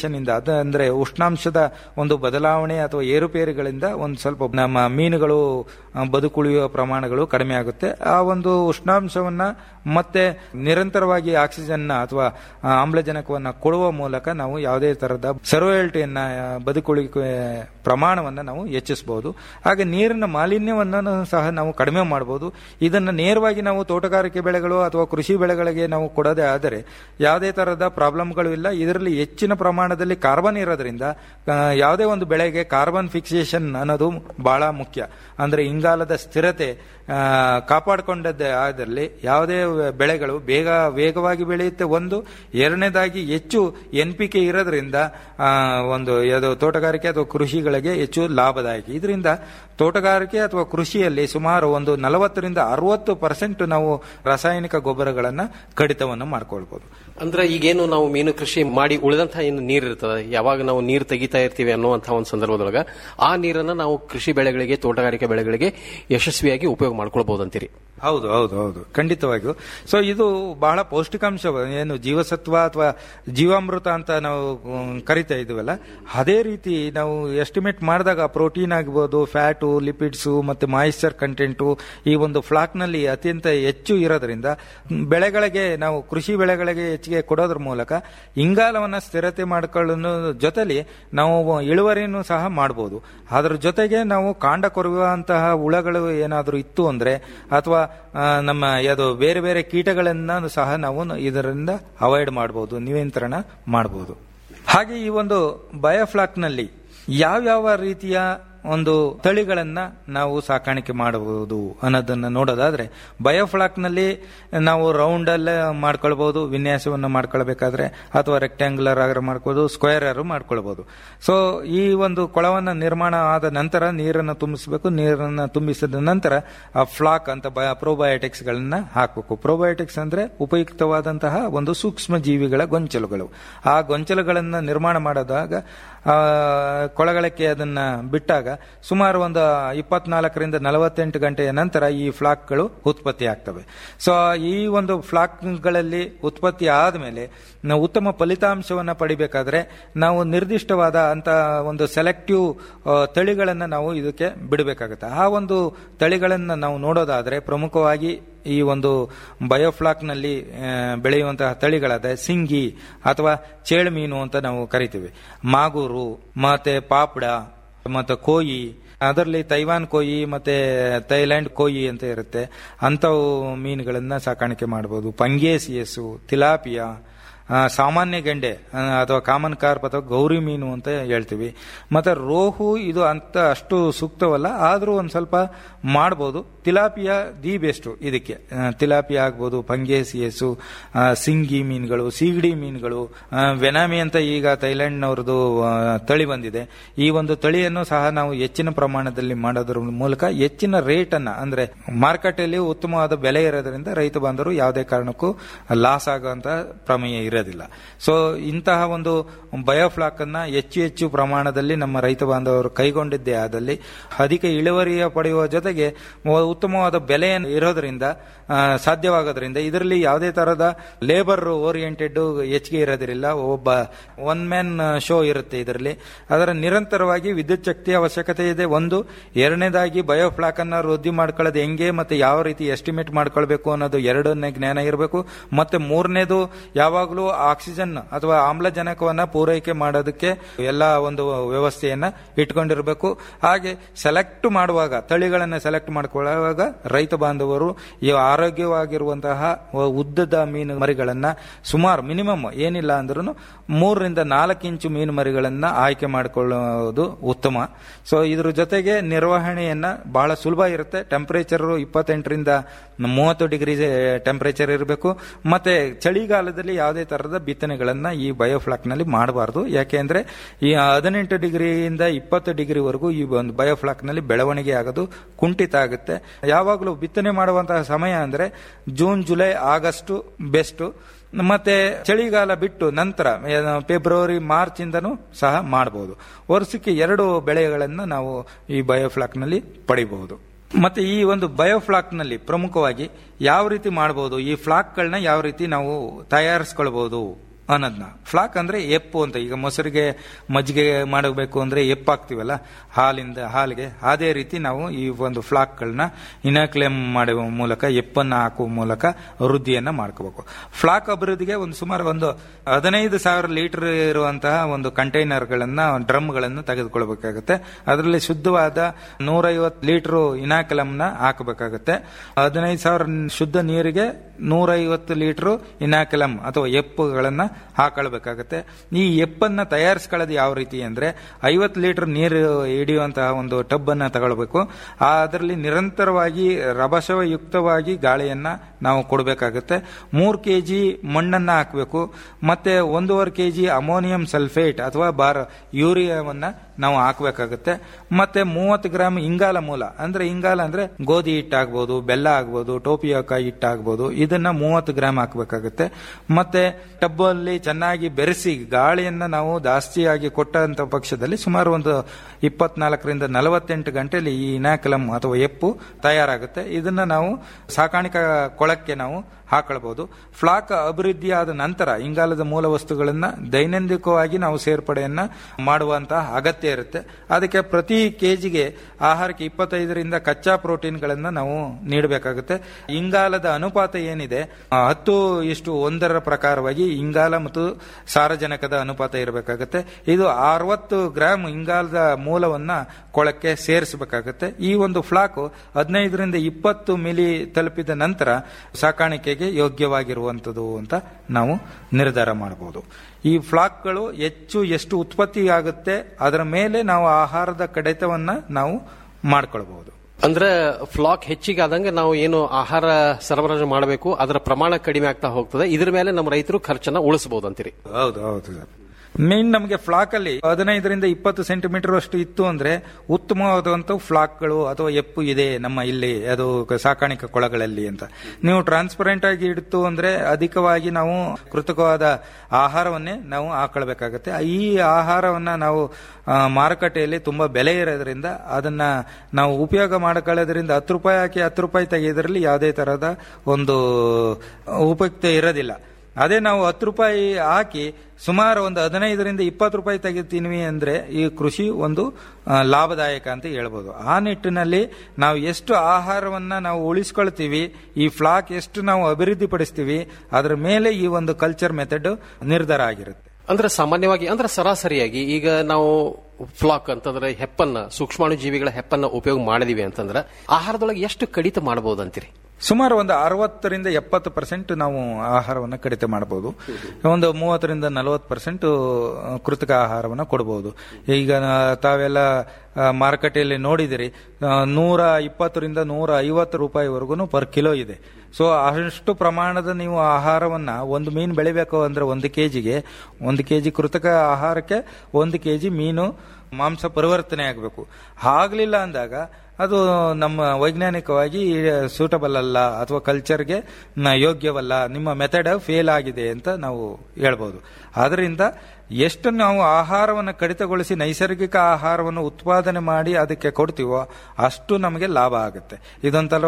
ಅಂದ್ರೆ ಉಷ್ಣಾಂಶದ ಒಂದು ಬದಲಾವಣೆ ಅಥವಾ ಏರುಪೇರುಗಳಿಂದ ಒಂದು ಸ್ವಲ್ಪ ನಮ್ಮ ಮೀನುಗಳು ಆ, ಬದುಕುಳಿಯುವ ಪ್ರಮಾಣಗಳು ಕಡಿಮೆ ಆಗುತ್ತೆ ಆ ಒಂದು ಉಷ್ಣಾಂಶವನ್ನ ಮತ್ತೆ ನಿರಂತರವಾಗಿ ಆಕ್ಸಿಜನ್ ಅಥವಾ ಆ, ಆಮ್ಲಜನಕವನ್ನ ಕೊಡುವ ಮೂಲಕ ನಾವು ಯಾವುದೇ ತರಹದ ಸರ್ವೈಲ್ಟಿಯನ್ನ ಆ, ಬದುಕುಳಿಕೆ ಪ್ರಮಾಣವನ್ನ ನಾವು ಹೆಚ್ಚಿಸಬಹುದು ಹಾಗೆ ನೀರಿನ ಮಾಲಿನ್ಯವನ್ನು ಸಹ ನಾವು ಕಡಿಮೆ ಮಾಡಬಹುದು ಇದನ್ನ ನೇರವಾಗಿ ನಾವು ತೋಟಗಾರಿಕೆ ಬೆಳೆಗಳು ಅಥವಾ ಕೃಷಿ ಬೆಳೆಗಳಿಗೆ ನಾವು ಕೊಡೋದೇ ಆದರೆ ಯಾವುದೇ ತರಹದ ಪ್ರಾಬ್ಲಮ್ಗಳು ಇಲ್ಲ ಇದರಲ್ಲಿ ಹೆಚ್ಚಿನ ಪ್ರಮಾಣದಲ್ಲಿ ಕಾರ್ಬನ್ ಇರೋದ್ರಿಂದ ಆ, ಯಾವುದೇ ಒಂದು ಬೆಳೆಗೆ ಕಾರ್ಬನ್ ಫಿಕ್ಸೇಷನ್ ಅನ್ನೋದು ಬಹಳ ಮುಖ್ಯ ಅಂದ್ರೆ ಇಂಗಾಲದ ಸ್ಥಿರತೆ ಆ, ಕಾಪಾಡಿಕೊಂಡದ್ದೇ ಆದಲ್ಲಿ ಯಾವುದೇ ಬೆಳೆಗಳು ಬೇಗ ವೇಗವಾಗಿ ಬೆಳೆಯುತ್ತೆ ಒಂದು ಎರಡನೇದಾಗಿ ಹೆಚ್ಚು ಎನ್ ಪಿ ಕೆ ಇರೋದ್ರಿಂದ ಆ, ಒಂದು ಯಾವುದು ತೋಟಗಾರಿಕೆ ಅಥವಾ ಕೃಷಿಗಳಿಗೆ ಹೆಚ್ಚು ಲಾಭದಾಯಕ ಇದರಿಂದ ತೋಟಗಾರಿಕೆ ಅಥವಾ ಕೃಷಿಯಲ್ಲಿ ಸುಮಾರು ಒಂದು ನಲವತ್ತರಿಂದ ಅರವತ್ತು ಪರ್ಸೆಂಟ್ ನಾವು ರಾಸಾಯನಿಕ ಗೊಬ್ಬರಗಳನ್ನ ಕಡಿತವನ್ನು ಮಾಡ್ಕೊಳ್ಬಹುದು ಅಂದ್ರೆ ಈಗೇನು ನಾವು ಮೀನು ಕೃಷಿ ಮಾಡಿ ಉಳಿದಂತ ಏನು ನೀರು ಇರ್ತದೆ ಯಾವಾಗ ನಾವು ನೀರು ತೆಗಿತಾ ಇರ್ತೀವಿ ಅನ್ನುವಂಥ ಒಂದು ಸಂದರ್ಭದೊಳಗ ಆ ನೀರನ್ನ ನಾವು ಕೃಷಿ ಬೆಳೆಗಳಿಗೆ ತೋಟಗಾರಿಕೆ ಬೆಳೆಗಳಿಗೆ ಯಶಸ್ವಿಯಾಗಿ ಉಪಯೋಗ ಮಾಡ್ಕೊಳ್ಬಹುದು ಅಂತೀರಿ ಹೌದು ಹೌದು ಹೌದು ಖಂಡಿತವಾಗಿಯೂ ಸೊ ಇದು ಬಹಳ ಪೌಷ್ಟಿಕಾಂಶ ಏನು ಜೀವಸತ್ವ ಅಥವಾ ಜೀವಾಮೃತ ಅಂತ ನಾವು ಮ್, ಕರಿತಾ ಇದೀವಲ್ಲ ಅದೇ ರೀತಿ ನಾವು ಎಸ್ಟಿಮೇಟ್ ಮಾಡಿದಾಗ ಪ್ರೋಟೀನ್ ಆಗ್ಬೋದು ಫ್ಯಾಟು ಲಿಪಿಡ್ಸು ಮತ್ತೆ ಮಾಯಿಶ್ಚರ್ ಕಂಟೆಂಟು ಈ ಒಂದು ಫ್ಲಾಕ್ ನಲ್ಲಿ ಅತ್ಯಂತ ಹೆಚ್ಚು ಇರೋದ್ರಿಂದ ಮ್, ಬೆಳೆಗಳಿಗೆ ನಾವು ಕೃಷಿ ಬೆಳೆಗಳಿಗೆ ಹೆಚ್ಚಿಗೆ ಕೊಡೋದ್ರ ಮೂಲಕ ಇಂಗಾಲವನ್ನ ಸ್ಥಿರತೆ ಮಾಡ್ಕೊಳ್ಳೋ ಜೊತೆಲಿ ನಾವು ಇಳುವರಿಯನ್ನು ಸಹ ಮಾಡಬಹುದು ಅದ್ರ ಜೊತೆಗೆ ನಾವು ಕಾಂಡ ಕೊರುವಂತಹ ಹುಳಗಳು ಏನಾದರೂ ಇತ್ತು ಅಂದ್ರೆ ಅಥವಾ ಆ, ನಮ್ಮ ಯಾವುದು ಬೇರೆ ಬೇರೆ ಕೀಟಗಳನ್ನ ಸಹ ನಾವು ಇದರಿಂದ ಅವಾಯ್ಡ್ ಮಾಡಬಹುದು ನಿಯಂತ್ರಣ ಮಾಡಬಹುದು ಹಾಗೆ ಈ ಒಂದು ಬಯೋಫ್ಲಾಕ್ ನಲ್ಲಿ ಯಾವ್ಯಾವ ರೀತಿಯ ಒಂದು ತಳಿಗಳನ್ನ ನಾವು ಸಾಕಾಣಿಕೆ ಮಾಡಬಹುದು ಅನ್ನೋದನ್ನ ನೋಡೋದಾದ್ರೆ ಬಯೋಫ್ಲಾಕ್ ನಲ್ಲಿ ನಾವು ರೌಂಡ್ ಅಲ್ಲೇ ಮಾಡ್ಕೊಳ್ಬಹುದು ವಿನ್ಯಾಸವನ್ನು ಮಾಡ್ಕೊಳ್ಬೇಕಾದ್ರೆ ಅಥವಾ ರೆಕ್ಟ್ಯಾಂಗುಲರ್ ಆಗಿ ಮಾಡ್ಕೋಬಹುದು ಸ್ಕ್ವೇರ್ ಆರು ಮಾಡ್ಕೊಳ್ಬಹುದು ಸೊ ಈ ಒಂದು ಕೊಳವನ್ನ ನಿರ್ಮಾಣ ಆದ ನಂತರ ನೀರನ್ನು ತುಂಬಿಸಬೇಕು ನೀರನ್ನು ತುಂಬಿಸಿದ ನಂತರ ಆ ಫ್ಲಾಕ್ ಅಂತ ಪ್ರೋಬಯೋಟಿಕ್ಸ್ ಗಳನ್ನ ಹಾಕಬೇಕು ಪ್ರೋಬಯೋಟಿಕ್ಸ್ ಅಂದ್ರೆ ಉಪಯುಕ್ತವಾದಂತಹ ಒಂದು ಸೂಕ್ಷ್ಮ ಜೀವಿಗಳ ಗೊಂಚಲುಗಳು ಆ ಗೊಂಚಲುಗಳನ್ನ ನಿರ್ಮಾಣ ಮಾಡಿದಾಗ ಆ, ಕೊಳಗಳಕ್ಕೆ ಅದನ್ನ ಬಿಟ್ಟಾಗ ಸುಮಾರು ಒಂದು ಇಪ್ಪತ್ನಾಲ್ಕರಿಂದ ನಲವತ್ತೆಂಟು ಗಂಟೆಯ ನಂತರ ಈ ಫ್ಲಾಕ್ಗಳು ಉತ್ಪತ್ತಿ ಆಗ್ತವೆ ಸೊ ಈ ಒಂದು ಫ್ಲಾಕ್ಗಳಲ್ಲಿ ಉತ್ಪತ್ತಿ ಆದಮೇಲೆ ನಾವು ಉತ್ತಮ ಫಲಿತಾಂಶವನ್ನು ಪಡಿಬೇಕಾದ್ರೆ ನಾವು ನಿರ್ದಿಷ್ಟವಾದ ಅಂತ ಒಂದು ಸೆಲೆಕ್ಟಿವ್ ತಳಿಗಳನ್ನು ನಾವು ಇದಕ್ಕೆ ಬಿಡಬೇಕಾಗುತ್ತೆ ಆ ಒಂದು ತಳಿಗಳನ್ನು ನಾವು ನೋಡೋದಾದ್ರೆ ಪ್ರಮುಖವಾಗಿ ಈ ಒಂದು ಬಯೋಫ್ಲಾಕ್ನಲ್ಲಿ ಆ, ಬೆಳೆಯುವಂತಹ ತಳಿಗಳಾದ ಸಿಂಗಿ ಅಥವಾ ಚೇಳು ಮೀನು ಅಂತ ನಾವು ಕರಿತೀವಿ ಮಾಗೂರು ಮತ್ತೆ ಪಾಪಡ ಮತ್ತೆ ಕೋಯಿ ಅದರಲ್ಲಿ ತೈವಾನ್ ಕೋಯಿ ಮತ್ತೆ ಥೈಲ್ಯಾಂಡ್ ಕೋಯಿ ಅಂತ ಇರುತ್ತೆ ಅಂಥವು ಮೀನುಗಳನ್ನ ಸಾಕಾಣಿಕೆ ಮಾಡಬಹುದು ಪಂಗೇಸಿಯಸ್ಸು ತಿಲಾಪಿಯಾ ಆ, ಸಾಮಾನ್ಯ ಗೆಂಡೆ ಆ, ಅಥವಾ ಕಾಮನ್ ಕಾರ್ಪ್ ಅಥವಾ ಗೌರಿ ಮೀನು ಅಂತ ಹೇಳ್ತೀವಿ ಮತ್ತೆ ರೋಹು ಇದು ಅಂತ ಅಷ್ಟು ಸೂಕ್ತವಲ್ಲ ಆದರೂ ಒಂದು ಸ್ವಲ್ಪ ಮಾಡ್ಬೋದು ತಿಲಾಪಿಯಾ ದಿ ಬೆಸ್ಟ್ ಇದಕ್ಕೆ ಆ, ತಿಲಾಪಿಯಾ ಆಗ್ಬೋದು ಪಂಗೇಸಿಯಸ್ಸು ಆ, ಸಿಂಗಿ ಮೀನುಗಳು ಸೀಗಡಿ ಮೀನುಗಳು ಆ, ವೆನಾಮಿ ಅಂತ ಈಗ ಥೈಲ್ಯಾಂಡ್ನವ್ರದ್ದು ಆ, ತಳಿ ಬಂದಿದೆ ಈ ಒಂದು ತಳಿಯನ್ನು ಸಹ ನಾವು ಹೆಚ್ಚಿನ ಪ್ರಮಾಣದಲ್ಲಿ ಮಾಡೋದ್ರ ಮೂಲಕ ಹೆಚ್ಚಿನ ರೇಟ್ ಅನ್ನ ಅಂದ್ರೆ ಮಾರ್ಕೆಟ್ ಅಲ್ಲಿ ಉತ್ತಮವಾದ ಬೆಲೆ ಇರೋದ್ರಿಂದ ರೈತ ಬಾಂಧವರು ಯಾವುದೇ ಕಾರಣಕ್ಕೂ ಲಾಸ್ ಆಗುವಂತ ಪ್ರಮೇಯ ಇರೋದಿಲ್ಲ ಸೊ ಇಂತಹ ಒಂದು ಬಯೋಫ್ಲಾಕ್ ಅನ್ನ ಹೆಚ್ಚು ಹೆಚ್ಚು ಪ್ರಮಾಣದಲ್ಲಿ ನಮ್ಮ ರೈತ ಬಾಂಧವರು ಕೈಗೊಂಡಿದ್ದೇ ಆದಲ್ಲಿ ಅಧಿಕ ಇಳುವರಿಯ ಪಡೆಯುವ ಜೊತೆಗೆ ಮ- ಉತ್ತಮವಾದ ಬೆಲೆಯನ್ನು ಇರೋದ್ರಿಂದ ಆ, ಸಾಧ್ಯವಾಗೋದ್ರಿಂದ ಇದರಲ್ಲಿ ಯಾವುದೇ ತರಹದ ಲೇಬರ್ ಓರಿಯೆಂಟೆಡ್ ಹೆಚ್ಚಿಗೆ ಇರೋದಿಲ್ಲ ಒಬ್ಬ ಒನ್ ಮ್ಯಾನ್ ಶೋ ಇರುತ್ತೆ ಇದರಲ್ಲಿ ಅದರ ನಿರಂತರವಾಗಿ ವಿದ್ಯುತ್ ಶಕ್ತಿಯ ಅವಶ್ಯಕತೆ ಇದೆ ಒಂದು ಎರಡನೇದಾಗಿ ಬಯೋಫ್ಲಾಕ್ ಅನ್ನ ವೃದ್ಧಿ ಮಾಡ್ಕೊಳ್ಳೋದು ಹೆಂಗೆ ಮತ್ತೆ ಯಾವ ರೀತಿ ಎಸ್ಟಿಮೇಟ್ ಮಾಡ್ಕೊಳ್ಬೇಕು ಅನ್ನೋದು ಎರಡನೇ ಜ್ಞಾನ ಇರಬೇಕು ಮತ್ತೆ ಮೂರನೇದು ಯಾವಾಗಲೂ ಆಕ್ಸಿಜನ್ ಅಥವಾ ಆಮ್ಲಜನಕವನ್ನ ಪೂರೈಕೆ ಮಾಡೋದಕ್ಕೆ ಎಲ್ಲ ಒಂದು ವ್ಯವಸ್ಥೆಯನ್ನ ಇಟ್ಕೊಂಡಿರಬೇಕು ಹಾಗೆ ಸೆಲೆಕ್ಟ್ ಮಾಡುವಾಗ ತಳಿಗಳನ್ನ ಸೆಲೆಕ್ಟ್ ಮಾಡ್ಕೊಳ್ಳುವಾಗ ರೈತ ಬಾಂಧವರು ಈ ಆರೋಗ್ಯವಾಗಿರುವಂತಹ ಉದ್ದದ ಮೀನು ಮರಿಗಳನ್ನ ಸುಮಾರು ಮಿನಿಮಮ್ ಏನಿಲ್ಲ ಅಂದ್ರೂ ಮೂರರಿಂದ ನಾಲ್ಕು ಇಂಚು ಮೀನು ಮರಿಗಳನ್ನ ಆಯ್ಕೆ ಮಾಡಿಕೊಳ್ಳುವುದು ಉತ್ತಮ ಸೊ ಇದ್ರ ಜೊತೆಗೆ ನಿರ್ವಹಣೆಯನ್ನ ಬಹಳ ಸುಲಭ ಇರುತ್ತೆ ಟೆಂಪರೇಚರ್ ಇಪ್ಪತ್ತೆಂಟರಿಂದ ಮೂವತ್ತು ಡಿಗ್ರಿ ಟೆಂಪರೇಚರ್ ಇರಬೇಕು ಮತ್ತೆ ಚಳಿಗಾಲದಲ್ಲಿ ಯಾವುದೇ ತರಹದ ಬಿತ್ತನೆಗಳನ್ನ ಈ ಬಯೋಫ್ಲಾಕ್ ನಲ್ಲಿ ಮಾಡಬಾರದು ಯಾಕೆಂದ್ರೆ ಈ ಹದಿನೆಂಟು ಡಿಗ್ರಿಯಿಂದ ಇಪ್ಪತ್ತು ಡಿಗ್ರಿವರೆಗೂ ಈ ಒಂದು ಬಯೋಫ್ಲಾಕ್ ನಲ್ಲಿ ಬೆಳವಣಿಗೆ ಆಗೋದು ಕುಂಠಿತ ಆಗುತ್ತೆ ಯಾವಾಗಲೂ ಬಿತ್ತನೆ ಮಾಡುವಂತಹ ಸಮಯ ಅಂದ್ರೆ ಜೂನ್ ಜುಲೈ ಆಗಸ್ಟ್ ಬೆಸ್ಟ್ ಮತ್ತೆ ಚಳಿಗಾಲ ಬಿಟ್ಟು ನಂತರ ಏನು ಫೆಬ್ರವರಿ ಮಾರ್ಚ್ ಇಂದನೂ ಸಹ ಮಾಡಬಹುದು ವರ್ಷಕ್ಕೆ ಎರಡು ಬೆಳೆಗಳನ್ನ ನಾವು ಈ ಬಯೋಫ್ಲಾಕ್ ನಲ್ಲಿ ಪಡಿಬಹುದು ಮತ್ತೆ ಈ ಒಂದು ಬಯೋಫ್ಲಾಕ್ ನಲ್ಲಿ ಪ್ರಮುಖವಾಗಿ ಯಾವ ರೀತಿ ಮಾಡಬಹುದು ಈ ಫ್ಲಾಕ್ಗಳನ್ನ ಯಾವ ರೀತಿ ನಾವು ತಯಾರಿಸ್ಕೊಳ್ಬಹುದು ಅನ್ನೋದನ್ನ ಫ್ಲಾಕ್ ಅಂದ್ರೆ ಎಪ್ಪು ಅಂತ ಈಗ ಮೊಸರಿಗೆ ಮಜ್ಜಿಗೆ ಮಾಡಬೇಕು ಅಂದ್ರೆ ಎಪ್ಪು ಹಾಕ್ತಿವಲ್ಲ ಹಾಲಿಂದ ಹಾಲಿಗೆ ಅದೇ ರೀತಿ ನಾವು ಈ ಒಂದು ಫ್ಲಾಕ್ಗಳನ್ನ ಇನಾಕ್ಲೇಮ್ ಮಾಡುವ ಮೂಲಕ ಎಪ್ಪನ್ನ ಹಾಕುವ ಮೂಲಕ ವೃದ್ಧಿಯನ್ನ ಮಾಡ್ಕೋಬೇಕು ಫ್ಲಾಕ್ ಅಭಿವೃದ್ಧಿಗೆ ಒಂದು ಸುಮಾರು ಒಂದು ಹದಿನೈದು ಸಾವಿರ ಲೀಟರ್ ಇರುವಂತಹ ಒಂದು ಕಂಟೈನರ್ಗಳನ್ನ ಡ್ರಮ್ಗಳನ್ನು ತೆಗೆದುಕೊಳ್ಬೇಕಾಗುತ್ತೆ ಅದರಲ್ಲಿ ಶುದ್ಧವಾದ ನೂರೈವತ್ತು ಲೀಟರ್ ಇನಾಕಲಂನ ಹಾಕಬೇಕಾಗುತ್ತೆ ಹದಿನೈದು ಸಾವಿರ ಶುದ್ಧ ನೀರಿಗೆ ನೂರೈವತ್ತು ಲೀಟರ್ ಇನಾಕಲಂ ಅಥವಾ ಎಪ್ಪುಗಳನ್ನ ಹಾಕೊಳ್ಬೇಕಾಗತ್ತೆ ಈ ಎಪ್ಪನ್ನ ತಯಾರಿಸ್ಕೊಳ್ಳೋದು ಯಾವ ರೀತಿ ಅಂದ್ರೆ ಐವತ್ತು ಲೀಟರ್ ನೀರು ಹಿಡಿಯುವಂತಹ ಒಂದು ಟಬ್ ಅನ್ನ ತಗೊಳ್ಬೇಕು ಅದರಲ್ಲಿ ನಿರಂತರವಾಗಿ ರಭಸಯುಕ್ತವಾಗಿ ಗಾಳಿಯನ್ನ ನಾವು ಕೊಡಬೇಕಾಗುತ್ತೆ ಮೂರು ಕೆ ಜಿ ಮಣ್ಣನ್ನ ಹಾಕಬೇಕು ಮತ್ತೆ ಒಂದೂವರೆ ಕೆ ಜಿ ಅಮೋನಿಯಂ ಸಲ್ಫೇಟ್ ಅಥವಾ ಬಾರ್ ಯೂರಿಯಾವನ್ನ ನಾವು ಹಾಕಬೇಕಾಗುತ್ತೆ ಮತ್ತೆ ಮೂವತ್ತು ಗ್ರಾಮ್ ಇಂಗಾಲ ಮೂಲ ಅಂದ್ರೆ ಇಂಗಾಲ ಅಂದ್ರೆ ಗೋಧಿ ಹಿಟ್ಟಾಗ್ಬೋದು ಬೆಲ್ಲ ಆಗ್ಬೋದು ಟೋಪಿಯೋಕಾಯಿ ಹಿಟ್ಟಾಗ್ಬೋದು ಇದನ್ನ ಮೂವತ್ತು ಗ್ರಾಮ್ ಹಾಕಬೇಕಾಗುತ್ತೆ ಮತ್ತೆ ಟಬ್ ಅಲ್ಲಿ ಚೆನ್ನಾಗಿ ಬೆರೆಸಿ ಗಾಳಿಯನ್ನ ನಾವು ಜಾಸ್ತಿಯಾಗಿ ಕೊಟ್ಟಂತ ಪಕ್ಷದಲ್ಲಿ ಸುಮಾರು ಒಂದು ಇಪ್ಪತ್ನಾಲ್ಕರಿಂದ ನಲವತ್ತೆಂಟು ಗಂಟೆಯಲ್ಲಿ ಈ ಇನಾಕಲಂ ಅಥವಾ ಎಪ್ಪು ತಯಾರಾಗುತ್ತೆ ಇದನ್ನ ನಾವು ಸಾಕಾಣಿಕಾ ಕೊಳಕ್ಕೆ ನಾವು ಹಾಕೊಳ್ಬಹುದು ಫ್ಲಾಕ್ ಅಭಿವೃದ್ಧಿಯಾದ ನಂತರ ಇಂಗಾಲದ ಮೂಲ ವಸ್ತುಗಳನ್ನ ದೈನಂದಿಕವಾಗಿ ನಾವು ಸೇರ್ಪಡೆಯನ್ನ ಮಾಡುವಂತಹ ಅಗತ್ಯ ಇರುತ್ತೆ ಅದಕ್ಕೆ ಪ್ರತಿ ಕೆಜಿಗೆ ಆಹಾರಕ್ಕೆ ಇಪ್ಪತ್ತೈದರಿಂದ ಕಚ್ಚಾ ಪ್ರೋಟೀನ್ಗಳನ್ನ ನಾವು ನೀಡಬೇಕಾಗುತ್ತೆ ಇಂಗಾಲದ ಅನುಪಾತ ಏನಿದೆ ಆ, ಹತ್ತು ಇಷ್ಟು ಒಂದರ ಪ್ರಕಾರವಾಗಿ ಇಂಗಾಲ ಮತ್ತು ಸಾರಜನಕದ ಅನುಪಾತ ಇರಬೇಕಾಗುತ್ತೆ ಇದು ಅರವತ್ತು ಗ್ರಾಮ್ ಇಂಗಾಲದ ಮೂಲವನ್ನ ಕೊಳಕ್ಕೆ ಸೇರಿಸಬೇಕಾಗುತ್ತೆ ಈ ಒಂದು ಫ್ಲಾಕ್ ಹದಿನೈದರಿಂದ ಇಪ್ಪತ್ತು ಮಿಲಿ ತಲುಪಿದ ನಂತರ ಸಾಕಾಣಿಕೆಗೆ ಯೋಗ್ಯವಾಗಿರುವಂಥದ್ದು ಅಂತ ನಾವು ನಿರ್ಧಾರ ಮಾಡಬಹುದು ಈ ಫ್ಲಾಕ್ಗಳು ಹೆಚ್ಚು ಎಷ್ಟು ಉತ್ಪತ್ತಿ ಆಗುತ್ತೆ ಅದರ ಮೇಲೆ ನಾವು ಆಹಾರದ ಕಡಿತವನ್ನ ನಾವು ಮಾಡ್ಕೊಳ್ಬಹುದು ಅಂದ್ರೆ ಫ್ಲಾಕ್ ಹೆಚ್ಚಿಗೆ ಆದಂಗೆ ನಾವು ಏನು ಆಹಾರ ಸರಬರಾಜು ಮಾಡಬೇಕು ಅದರ ಪ್ರಮಾಣ ಕಡಿಮೆ ಆಗ್ತಾ ಹೋಗ್ತದೆ ಇದ್ರ ಮೇಲೆ ನಮ್ಮ ರೈತರು ಖರ್ಚನ್ನ ಉಳಿಸಬಹುದು ಅಂತೀರಿ ಹೌದು ಹೌದು ಸರ್ ಮೇನ್ ನಮಗೆ ಫ್ಲಾಕ್ ಅಲ್ಲಿ ಹದಿನೈದರಿಂದ ಇಪ್ಪತ್ತು ಸೆಂಟಿಮೀಟರ್ ಅಷ್ಟು ಇತ್ತು ಅಂದ್ರೆ ಉತ್ತಮವಾದಂತ ಫ್ಲಾಕ್ಗಳು ಅಥವಾ ಎಪ್ಪು ಇದೆ ನಮ್ಮ ಇಲ್ಲಿ ಅದು ಸಾಕಾಣಿಕಾ ಕೊಳಗಳಲ್ಲಿ ಅಂತ ನೀವು ಟ್ರಾನ್ಸ್ಪರೆಂಟ್ ಆಗಿ ಇಡ್ತು ಅಂದ್ರೆ ಅಧಿಕವಾಗಿ ನಾವು ಕೃತಕವಾದ ಆಹಾರವನ್ನೇ ನಾವು ಹಾಕೊಳ್ಬೇಕಾಗತ್ತೆ ಈ ಆಹಾರವನ್ನ ನಾವು ಆ, ಮಾರುಕಟ್ಟೆಯಲ್ಲಿ ತುಂಬಾ ಬೆಲೆ ಇರೋದ್ರಿಂದ ಅದನ್ನ ನಾವು ಉಪಯೋಗ ಮಾಡ್ಕೊಳ್ಳೋದ್ರಿಂದ ಹತ್ತು ರೂಪಾಯಿ ಹಾಕಿ ಹತ್ತು ರೂಪಾಯಿ ತೆಗೆಯೋದ್ರಲ್ಲಿ ಯಾವುದೇ ತರಹದ ಒಂದು ಉಪಯುಕ್ತ ಇರೋದಿಲ್ಲ ಅದೇ ನಾವು ಹತ್ತು ರೂಪಾಯಿ ಹಾಕಿ ಸುಮಾರು ಒಂದು ಹದಿನೈದರಿಂದ ಇಪ್ಪತ್ತು ರೂಪಾಯಿ ತೆಗಿತೀವಿ ಅಂದ್ರೆ ಈ ಕೃಷಿ ಒಂದು ಆ, ಲಾಭದಾಯಕ ಅಂತ ಹೇಳ್ಬೋದು ಆ ನಿಟ್ಟಿನಲ್ಲಿ ನಾವು ಎಷ್ಟು ಆಹಾರವನ್ನ ನಾವು ಉಳಿಸ್ಕೊಳ್ತೀವಿ ಈ ಫ್ಲಾಕ್ ಎಷ್ಟು ನಾವು ಅಭಿವೃದ್ಧಿ ಪಡಿಸ್ತೀವಿ ಅದರ ಮೇಲೆ ಈ ಒಂದು ಕಲ್ಚರ್ ಮೆಥಡ್ ನಿರ್ಧಾರ ಆಗಿರುತ್ತೆ ಅಂದ್ರೆ ಸಾಮಾನ್ಯವಾಗಿ ಅಂದ್ರೆ ಸರಾಸರಿಯಾಗಿ ಈಗ ನಾವು ಫ್ಲಾಕ್ ಅಂತಂದ್ರೆ ಹೆಪ್ಪನ್ನ ಸೂಕ್ಷ್ಮಾಣು ಜೀವಿಗಳ ಹೆಪ್ಪನ್ನ ಉಪಯೋಗ ಮಾಡಿದೀವಿ ಅಂತಂದ್ರೆ ಆಹಾರದೊಳಗೆ ಎಷ್ಟು ಕಡಿತ ಮಾಡಬಹುದು ಅಂತೀರಿ ಸುಮಾರು ಒಂದು ಅರವತ್ತರಿಂದ ಎಪ್ಪತ್ತು ಪರ್ಸೆಂಟ್ ನಾವು ಆಹಾರವನ್ನು ಕಡಿತ ಮಾಡಬಹುದು ಒಂದು ಮೂವತ್ತರಿಂದ ನಲವತ್ತು ಪರ್ಸೆಂಟ್ ಕೃತಕ ಆಹಾರವನ್ನು ಕೊಡಬಹುದು ಈಗ ನಾ- ತಾವೆಲ್ಲ ಆ, ಮಾರುಕಟ್ಟೆಯಲ್ಲಿ ನೋಡಿದಿರಿ ಆ, ನೂರ ಇಪ್ಪತ್ತರಿಂದ ನೂರ ಐವತ್ತು ರೂಪಾಯಿವರೆಗೂ ಪರ್ ಕಿಲೋ ಇದೆ ಸೊ ಅಷ್ಟು ಪ್ರಮಾಣದ ನೀವು ಆಹಾರವನ್ನ ಒಂದು ಮೀನು ಬೆಳಿಬೇಕು ಅಂದ್ರೆ ಒಂದು ಕೆಜಿಗೆ ಒಂದು ಕೆಜಿ ಕೃತಕ ಆಹಾರಕ್ಕೆ ಒಂದು ಕೆಜಿ ಮೀನು ಮಾಂಸ ಪರಿವರ್ತನೆ ಆಗಬೇಕು ಆಗ್ಲಿಲ್ಲ ಅಂದಾಗ ಅದು ನಮ್ಮ ವೈಜ್ಞಾನಿಕವಾಗಿ ಸೂಟಬಲ್ ಅಲ್ಲ ಅಥವಾ ಕಲ್ಚರ್ಗೆ ನ- ಯೋಗ್ಯವಲ್ಲ ನಿಮ್ಮ ಮೆಥಡ್ ಫೇಲ್ ಆಗಿದೆ ಅಂತ ನಾವು ಹೇಳ್ಬೋದು ಆದ್ರಿಂದ ಎಷ್ಟು ನಾವು ಆಹಾರವನ್ನು ಕಡಿತಗೊಳಿಸಿ ನೈಸರ್ಗಿಕ ಆಹಾರವನ್ನು ಉತ್ಪಾದನೆ ಮಾಡಿ ಅದಕ್ಕೆ ಕೊಡ್ತೀವೋ ಅಷ್ಟು ನಮಗೆ ಲಾಭ ಆಗುತ್ತೆ ಇದೊಂಥರ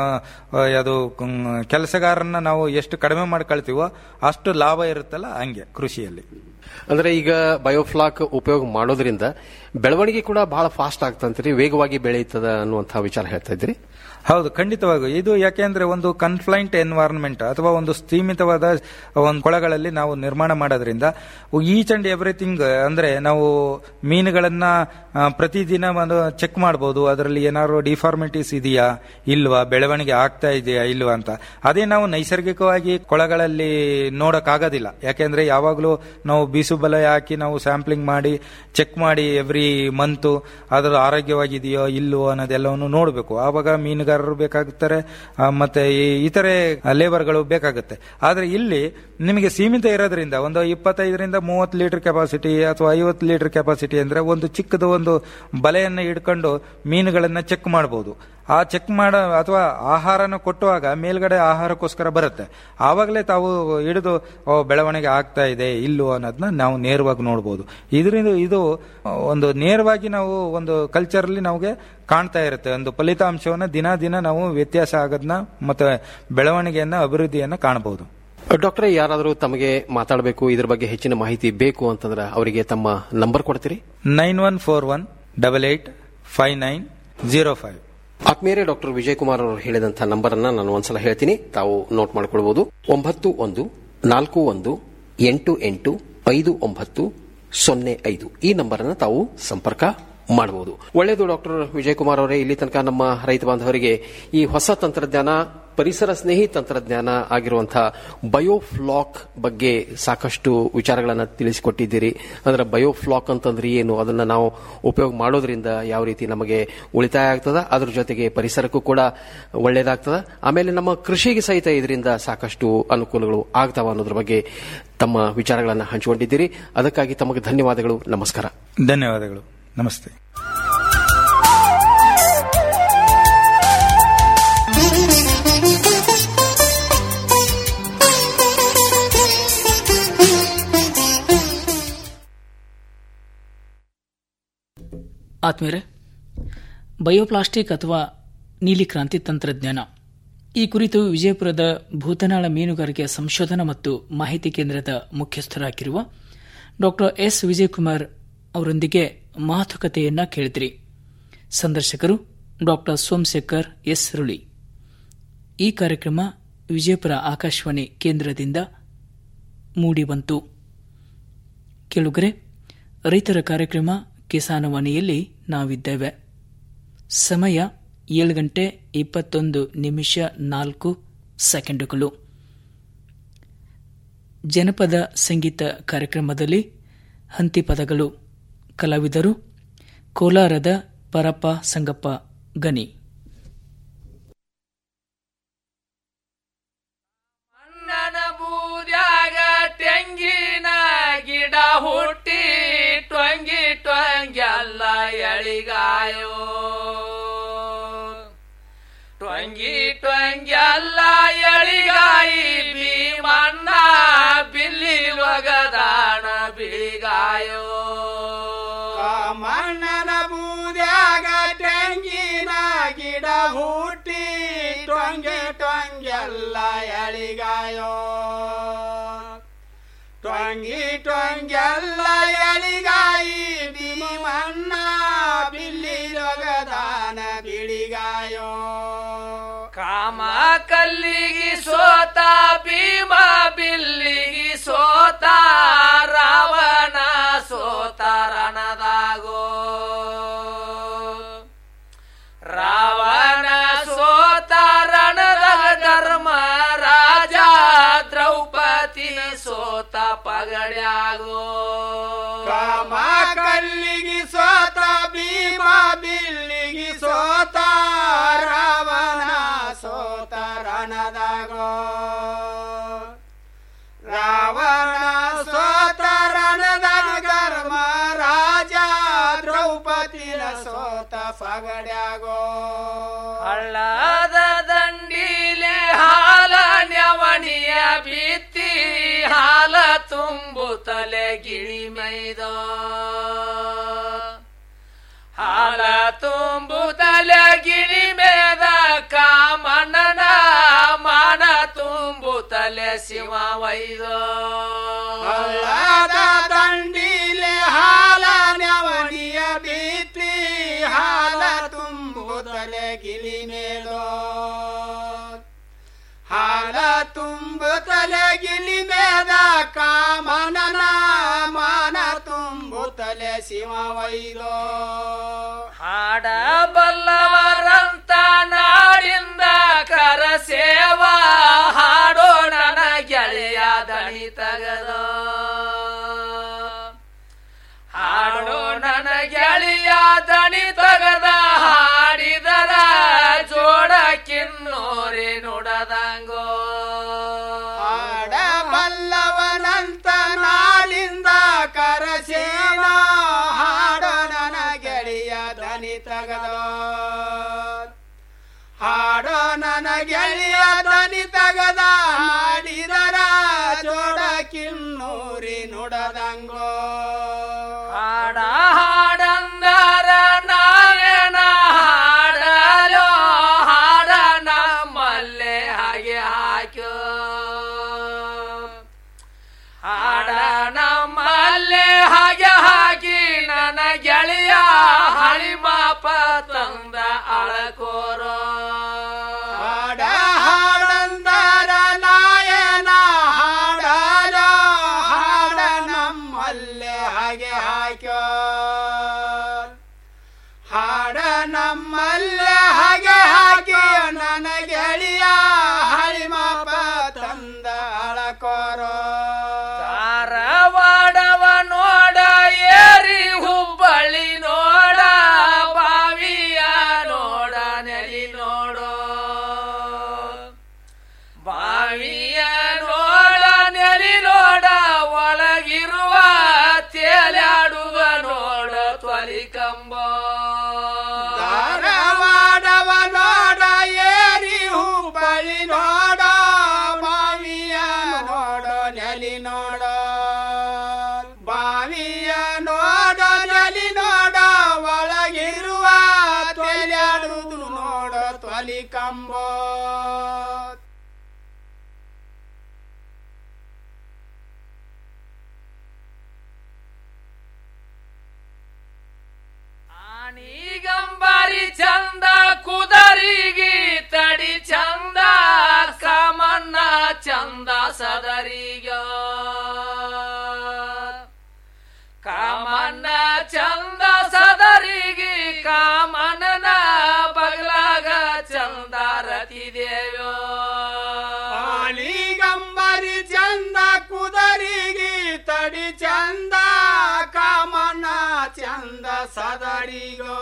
ಆ, ಅದು ಮ್, ಕೆಲಸಗಾರನ್ನ ನಾವು ಎಷ್ಟು ಕಡಿಮೆ ಮಾಡ್ಕೊಳ್ತೀವೋ ಅಷ್ಟು ಲಾಭ ಇರುತ್ತಲ್ಲ ಹಂಗೆ ಕೃಷಿಯಲ್ಲಿ ಅಂದ್ರೆ ಈಗ ಬಯೋಫ್ಲಾಕ್ ಉಪಯೋಗ ಮಾಡೋದ್ರಿಂದ ಬೆಳವಣಿಗೆ ಕೂಡ ಬಹಳ ಫಾಸ್ಟ್ ಆಗ್ತಂತ್ರಿ ವೇಗವಾಗಿ ಬೆಳೆಯುತ್ತದ ಅನ್ನುವಂತಹ ವಿಚಾರ ಹೇಳ್ತಾ ಇದ್ರಿ ಹೌದು ಖಂಡಿತವಾಗೂ ಇದು ಯಾಕೆಂದ್ರೆ ಒಂದು ಕನ್ಫ್ಲೈಂಟ್ ಎನ್ವೈರನ್ಮೆಂಟ್ ಅಥವಾ ಒಂದು ಸೀಮಿತವಾದ ಒಂದು ಕೊಳಗಳಲ್ಲಿ ನಾವು ನಿರ್ಮಾಣ ಮಾಡೋದ್ರಿಂದ ಈಚ್ ಅಂಡ್ ಎವ್ರಿಥಿಂಗ್ ಅಂದ್ರೆ ನಾವು ಮೀನುಗಳನ್ನ ಆ, ಪ್ರತಿದಿನ ಒಂದು ಚೆಕ್ ಮಾಡಬಹುದು ಅದರಲ್ಲಿ ಏನಾದ್ರು ಡಿಫಾರ್ಮಿಟೀಸ್ ಇದೆಯಾ ಇಲ್ವಾ ಬೆಳವಣಿಗೆ ಆಗ್ತಾ ಇದೆಯಾ ಇಲ್ವಾ ಅಂತ ಅದೇ ನಾವು ನೈಸರ್ಗಿಕವಾಗಿ ಕೊಳಗಳಲ್ಲಿ ನೋಡಕ್ಕಾಗೋದಿಲ್ಲ ಯಾಕೆಂದ್ರೆ ಯಾವಾಗಲೂ ನಾವು ಬೀಸು ಬಲೆ ಹಾಕಿ ನಾವು ಸ್ಯಾಂಪ್ಲಿಂಗ್ ಮಾಡಿ ಚೆಕ್ ಮಾಡಿ ಎವ್ರಿ ಮಂತ್ ಅದರ ಆರೋಗ್ಯವಾಗಿದೆಯೋ ಇಲ್ವೋ ಅನ್ನೋದೆಲ್ಲವನ್ನು ನೋಡಬೇಕು ಆವಾಗ ಮೀನುಗಾರರು ಬೇಕಾಗುತ್ತಾರೆ ಆ, ಮತ್ತೆ ಈ ಇತರೆ ಲೇಬರ್ಗಳು ಬೇಕಾಗುತ್ತೆ ಆದ್ರೆ ಇಲ್ಲಿ ನಿಮಗೆ ಸೀಮಿತ ಇರೋದ್ರಿಂದ ಒಂದು ಇಪ್ಪತ್ತೈದರಿಂದ ಮೂವತ್ತು ಲೀಟರ್ ಕೆಪಾಸಿಟಿ ಅಥವಾ ಐವತ್ತು ಲೀಟರ್ ಕೆಪಾಸಿಟಿ ಅಂದ್ರೆ ಒಂದು ಚಿಕ್ಕದು ಒಂದು ಬಲೆಯನ್ನು ಇಟ್ಕೊಂಡು ಮೀನುಗಳನ್ನ ಚೆಕ್ ಮಾಡಬಹುದು ಆ ಚೆಕ್ ಮಾಡ ಅಥವಾ ಆಹಾರನ ಕೊಟ್ಟುವಾಗ ಮೇಲ್ಗಡೆ ಆಹಾರಕ್ಕೋಸ್ಕರ ಬರುತ್ತೆ ಆವಾಗಲೇ ತಾವು ಹಿಡಿದು ಓ, ಬೆಳವಣಿಗೆ ಆಗ್ತಾ ಇದೆ ಇಲ್ಲೋ ಅನ್ನೋದನ್ನ ನಾವು ನೇರವಾಗಿ ನೋಡಬಹುದು ಇದರಿಂದ ಇದು ಒಂದು ನೇರವಾಗಿ ನಾವು ಒಂದು ಕಲ್ಚರ್ ಅಲ್ಲಿ ನಮಗೆ ಕಾಣ್ತಾ ಇರುತ್ತೆ ಒಂದು ಫಲಿತಾಂಶವನ್ನ ದಿನ ದಿನ ನಾವು ವ್ಯತ್ಯಾಸ ಆಗೋದನ್ನ ಮತ್ತೆ ಬೆಳವಣಿಗೆಯನ್ನ ಅಭಿವೃದ್ಧಿಯನ್ನ ಕಾಣಬಹುದು ಡಾಕ್ಟರ್ ಯಾರಾದರೂ ತಮಗೆ ಮಾತಾಡಬೇಕು ಇದ್ರ ಬಗ್ಗೆ ಹೆಚ್ಚಿನ ಮಾಹಿತಿ ಬೇಕು ಅಂತಂದ್ರೆ ಅವರಿಗೆ ತಮ್ಮ ನಂಬರ್ ಕೊಡ್ತೀರಿ nine one four one double eight five nine zero five ಆತ್ಮೀಯರೇ ಡಾಕ್ಟರ್ ವಿಜಯ್ ಕುಮಾರ್ ಅವರು ಹೇಳಿದಂತಹ ನಂಬರ್ ಅನ್ನ ನಾನು ಒಂದ್ಸಲ ಹೇಳ್ತೀನಿ ತಾವು ನೋಟ್ ಮಾಡ್ಕೊಳ್ಬಹುದು ಒಂಬತ್ತು ಒಂದು ನಾಲ್ಕು ಒಂದು ಎಂಟು ಎಂಟು ಐದು ಒಂಬತ್ತು ಸೊನ್ನೆ ಐದು ಈ ನಂಬರ್ ಅನ್ನು ತಾವು ಸಂಪರ್ಕ ಮಾಡಬಹುದು ಒಳ್ಳೆಯದು ಡಾಕ್ಟರ್ ವಿಜಯ್ ಕುಮಾರ್ ಅವರೇ ಇಲ್ಲಿ ತನಕ ನಮ್ಮ ರೈತ ಬಾಂಧವರಿಗೆ ಈ ಹೊಸ ತಂತ್ರಜ್ಞಾನ ಪರಿಸರ ಸ್ನೇಹಿ ತಂತ್ರಜ್ಞಾನ ಆಗಿರುವಂತಹ ಬಯೋಫ್ಲಾಕ್ ಬಗ್ಗೆ ಸಾಕಷ್ಟು ವಿಚಾರಗಳನ್ನು ತಿಳಿಸಿಕೊಟ್ಟಿದ್ದೀರಿ ಅಂದ್ರೆ ಬಯೋಫ್ಲಾಕ್ ಅಂತಂದ್ರೆ ಏನು ಅದನ್ನ ನಾವು ಉಪಯೋಗ ಮಾಡೋದ್ರಿಂದ ಯಾವ ರೀತಿ ನಮಗೆ ಉಳಿತಾಯ ಆಗ್ತದ ಅದ್ರ ಜೊತೆಗೆ ಪರಿಸರಕ್ಕೂ ಕೂಡ ಒಳ್ಳೇದಾಗ್ತದ ಆಮೇಲೆ ನಮ್ಮ ಕೃಷಿಗೆ ಸಹಿತ ಇದರಿಂದ ಸಾಕಷ್ಟು ಅನುಕೂಲಗಳು ಆಗ್ತಾವ ಅನ್ನೋದ್ರ ಬಗ್ಗೆ ತಮ್ಮ ವಿಚಾರಗಳನ್ನು ಹಂಚಿಕೊಂಡಿದ್ದೀರಿ ಅದಕ್ಕಾಗಿ ತಮಗೆ ಧನ್ಯವಾದಗಳು ನಮಸ್ಕಾರ ಧನ್ಯವಾದಗಳು ನಮಸ್ತೆ ಆತ್ಮೀಯರೇ ಬಯೋಪ್ಲಾಸ್ಟಿಕ್ ಅಥವಾ ನೀಲಿ ಕ್ರಾಂತಿ ತಂತ್ರಜ್ಞಾನ ಈ ಕುರಿತು ವಿಜಯಪುರದ ಭೂತನಾಳ ಮೀನುಗಾರಿಕೆ ಸಂಶೋಧನಾ ಮತ್ತು ಮಾಹಿತಿ ಕೇಂದ್ರದ ಮುಖ್ಯಸ್ಥರಾಗಿರುವ ಡಾಕ್ಟರ್ ಎಸ್ ವಿಜಯಕುಮಾರ್ ಅವರೊಂದಿಗೆ ಮಾತುಕತೆಯನ್ನ ಕೇಳಿದ್ರಿ ಸಂದರ್ಶಕರು ಡಾಕ್ಟರ್ ಸೋಮಶೇಖರ್ ಎಸ್ ರುಳಿ ಈ ಕಾರ್ಯಕ್ರಮ ವಿಜಯಪುರ ಆಕಾಶವಾಣಿ ಕೇಂದ್ರದಿಂದ ಮೂಡಿಬಂತು ಕೇಳುಗರೆ ರೈತರ ಕಾರ್ಯಕ್ರಮ ಕಿಸಾನವಾಣಿಯಲ್ಲಿ ನಾವಿದ್ದೇವೆ ಸಮಯ ಏಳು ಗಂಟೆ ಇಪ್ಪತ್ತೊಂದು ನಿಮಿಷ ನಾಲ್ಕು ಸೆಕೆಂಡುಗಳು ಜನಪದ ಸಂಗೀತ ಕಾರ್ಯಕ್ರಮದಲ್ಲಿ ಹಂತಿಪದಗಳು ಕಲಾವಿದರು ಕೋಲಾರದ ಪರಪ್ಪ ಸಂಗಪ್ಪ ಗನಿ ನನ್ನ ಬೂದ್ಯಾಗ ತೆಂಗಿನ ಗಿಡ ಹುಟ್ಟಿ ಟೊಂಗಿ ಟೊಂಗೆಲ್ಲ ಎಳಿಗಾಯೋ ಟೊಂಗಿ ಟೊಂಗೆಲ್ಲ ಎಳಿಗಾಯಿ ಭೀಮಣ್ಣ ಬಿಲ್ಲಿ ಒಗದಾಣ ಬಿಳಿಗಾಯೋ ಮಣ್ಣನ ಬೂದ್ಯಾಗ ತೆಂಗಿನ ಗಿಡ ಹುಟ್ಟಿ ಟೊಂಗೆ ಟೊಂಗೆಲ್ಲ ಎಳಿಗಾಯೋ ಟೊಂಗಿ ಟೊಂಗೆಲ್ಲ ಎಳಿಗಾಯಿ ಭೀಮಣ್ಣ ಬಿಲ್ಲಿ ಲೊಗದಾನ ಬಿಳಿಗಾಯೋ ಕಾಮ ಕಲ್ಲಿಗಿ ಸೋತ ಭೀಮ ಬಿಲ್ಲಿಗಿ ಸೋತ ರಾವಣ ಸೋತ ರಣದಾಗೋ ರಾವಣ ಸೋತ ರಣದಾಗ ಧರ್ಮ ರಾಜ ದ್ರೌಪದಿ ಸೋತ ಪಗಡ್ಯಾಗೋ ಕಾಮ ಕಲ್ಲಿಗಿ ಸೋತ ಭೀಮ ಬಿಲ್ಲಿಗಿ ಸೋತ ರಾವಣ ಸೋತ ರಣದಾಗೋ ರಾವಣ ಸೋತ ರಣದಾಗ ಧರ್ಮ ರಾಜ ದ್ರೌಪದಿನ ಸೋತ ಪಗಡ್ಯಾಗೋ ಹಳ್ಳದ ದಂಡಿಲೆ ಹಾಲ ನೆವಣಿಯ ಬಿತ್ತಿ ಹಾಲ ತುಂಬುತ್ತಲೆ ಗಿಳಿ ಮೈದೋ ಹಾಲ ತುಂಬುತ್ತಲೆ ಗಿಳಿ ಮೇದ ಕಾಮಣ್ಣನ ಮಾನ ತುಂಬುತ್ತಲೆ ಶಿವ ವೈದೋ ಹಳ್ಳದ ದಂಡಿಲೆ ಹಾಲ ನೆವಣಿಯ ಬಿತ್ತಿ ಹಾಲ ತುಂಬುತ್ತಲೆ ಗಿಲಿ ಮೇಲೋ ಹಾಲ ತುಂಬುತ್ತಲೆ ಗಿಲಿ ಮೇದ ಕಾಮನನ ಮಾನ ತುಂಬುತ್ತಲೆ ಶಿವ ವೈದೋ ಹಾಡ ಬಲ್ಲವರಂತ ನಾಡಿಂದ ಕರ ಸೇವಾ ಹಾಡೋಣ ಗೆಳೆಯ ದಣಿ ತಗದೋ ಹಾಡೋಣ ಗೆಳೆಯ ದಣಿ ತಗದ ಹಾಡಿದರ ಜೋಡ ಕಿನ್ನೋರಿ ನುಡದಂಗೋ ಹಾಡ ಬಲ್ಲವನಂತ ನಾಳಿಂದ ಕರಸೇನ ಹಾಡೋ ನನ್ನ ಗೆಳೆಯ ದನಿ ತಗದೋ ಹಾಡೋ ನನ್ನ ಗೆಳೆಯ ದನಿ ತಗದ ತಂದ ಅಳಕೋರೋ ಹಾಡ ಹಾಡಂದರ ನಾಯನ ಹಾಡಲ ಹಾಡ ನಮ್ಮಲ್ಲೇ ಹಾಗೆ ಹಾಕ್ಯೋ ಹಾಡ ನಮ್ಮಲ್ಲೇ ಹಾಗೆ ಹಾಕಿ ನನ್ನ ಗೆಳೆಯ ಹಳಿಮಾಪ ತಂದ ಅಳಕೋರೋ ಧಾರವಾಡವ ನೋಡ ಏರಿ ಹುಬ್ಬಳ್ಳಿ ನೋಡ ಬಾವಿಯ ನೋಡ ನೆಲಿ ನೋಡೋ ಬಾವಿಯ ನೋಡ ನೆಲಿ ನೋಡ ಒಳಗಿರುವ ತೇಲಾಡುವ ನೋಡ ತ್ವಲಿ ಕಂಬ ಧಾರವಾಡವ ನೋಡ ಏರಿ ಹುಬ್ಬಳ್ಳಿ ನೋಡ ಬಾವಿಯ ನೋಡ ನೆಲಿ ನೋಡ ಬಾವಿಯ ನೋಡ ನೆಲಿ ನೋಡ ಒಳಗಿರುವ ತೊಲೆಯಾಡುವುದು ನೋಡ ತೊಲಿ ಕಂಬ ಗಂಬಾರಿ ಚಂದ ಕುದರಿಗೆ ತಡಿ ಚಂದ ಕಾಮನ್ನ ಚಂದ ಸದರಿಗ ಕಾಮನ್ನ ಚಂದ ಸದರಿಗೆ ಕಾಮನನ ಬಗಲಾಗ ಚಂದ ರತಿ ದೇವ್ಯೋ ಗಂಬರಿ ಚಂದ ಕುದರಿಗೆ ತಡಿ ಚಂದ ಕಾಮನ ಚಂದ ಸದರಿಗೋ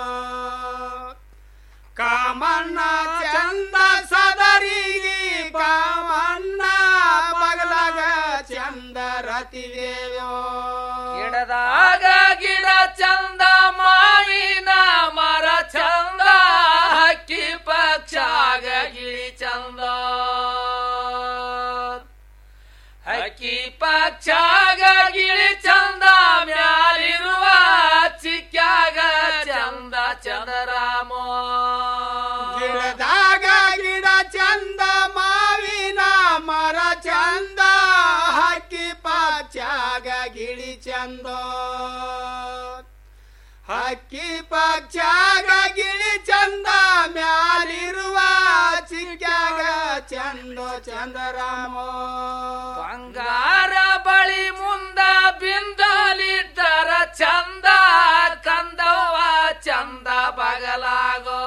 ಕಾಮನ್ನ ಚಂದ ಸದರಿಗೆ ಕಾಮನ್ನ ಬಗಲಾಗ ಚಂದ ರತಿದೇವೋ ಗಿಡದಾಗ ಗಿಡ ಚಂದ ಮಾವಿನ ಮರ ಚಂದ ಹಕ್ಕಿ ಪಕ್ಷಾಗ ಗಿಳಿ ಚಂದ ಹಕ್ಕಿ ಪಕ್ಷಾಗ ಗಿಳಿ ಚಂದ ಮ್ಯಾಲಿರುವ ಚಿಕ್ಕಾಗ ಚಂದ ಚಂದರಾಮ ಗಿಡದಾಗ ಗಿಡ ಚಂದ ಮಾವಿನ ಮರ ಚಂದ ಹಕ್ಕಿ ಪಕ್ಷಾಗ ಗಿಳಿ ಚಂದ ಹಕ್ಕಿ ಪಕ್ಷಾಗ ಗಿಳಿ ಚಂದ ಮ್ಯಾಲಿರುವ ಚಿಕ್ಕಾಗ ಚಂದ ಚಂದರಾಮ ಬಂಗಾರ ಬಳಿ ಮುಂದ ಬಿಂದಲಿದ್ದರ ಚಂದ ಕಂದವ ಚಂದ ಬಗಲಾಗೋ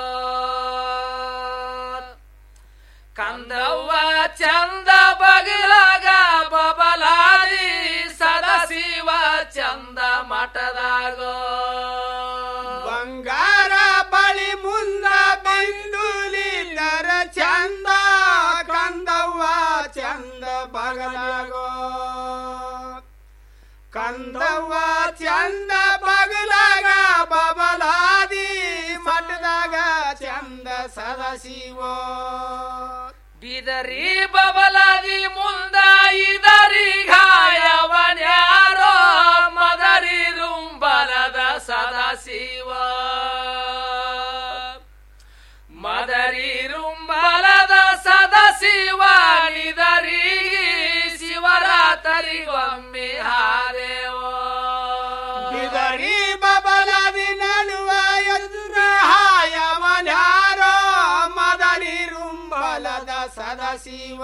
ಕಂದವ್ವ ಚಂದ ಬಗಲಾಗ ಬಬಲಾದಿ ಸದಾಶಿವ ಚಂದ ಮಠದಾಗೋ ಬಂಗಾರ ಬಳಿ ಮುಂದ ಬಿಂದುಲಿದ್ದರ ಚಂದ ಕಂದವ್ವ ಚಂದ ಬಗಲಾಗೋ ಕಂದವ್ವ ಚಂದ ಬಗಲಾಗ ಬಬಲಾದಿ ಮಠದಾಗ ಚಂದ ಸದಾಶಿವ ಬಿದರಿ ಬಬಲಾದಿ ಮುಂದ ಇದರಿ ಗಾಯವನ್ಯಾರೋ ಮದರಿ ರುಂಬಲದ ಸದಾಶಿವ ಮದರಿ ರುಂಬಲದ ಸದಾಶಿವ ನಿದರಿ ಶಿವರಾತ್ರಿ ಒಮ್ಮೆ ಹಾರೇವೋ ಬಿದರಿ ಬಬಲಾದಿ ನಡುವ ಎದುರ ಹಾಯವನ್ಯಾರೋ ಮದರಿ ರುಂಬಲದ ಸದಶಿವ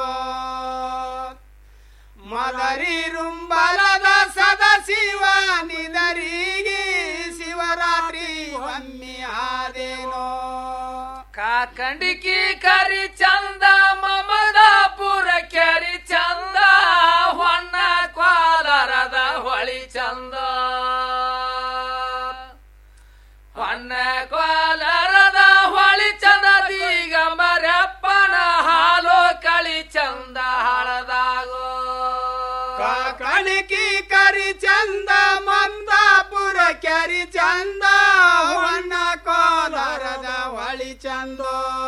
ಮದರಿ ರುಂಬಲದ ಸದಶಿವ ನಿದರಿಗೆ ಶಿವರಾತ್ರಿ ಒಮ್ಮೆ ಆದೇನೋ ಕಾಕಂಡಿಕಿ ಕರಿ ಚಂದ ಮಮದಾಪುರ ಕೆರಿ ಚಂದ ಹೊನ್ನ ಕ್ವಾಲರದ ಹೊಳಿ ಚಂದ ಹೊನ್ನ ಕ್ವಾಲರದ ಹೊಳಿ ಚಂದ ದಿಗಂಬರಪ್ಪನ ಹಾಲು ಕಳಿ ಚಂದ ಹಳದಾಗೋ ಕಣಿಕಿ ಕರಿ ಚಂದ ಮಂದಾಪುರ ಕೆರಿ ಚಂದ ಹೊನ್ನ ಕೋಲಾರದ ಹೊಳಿ ಚಂದ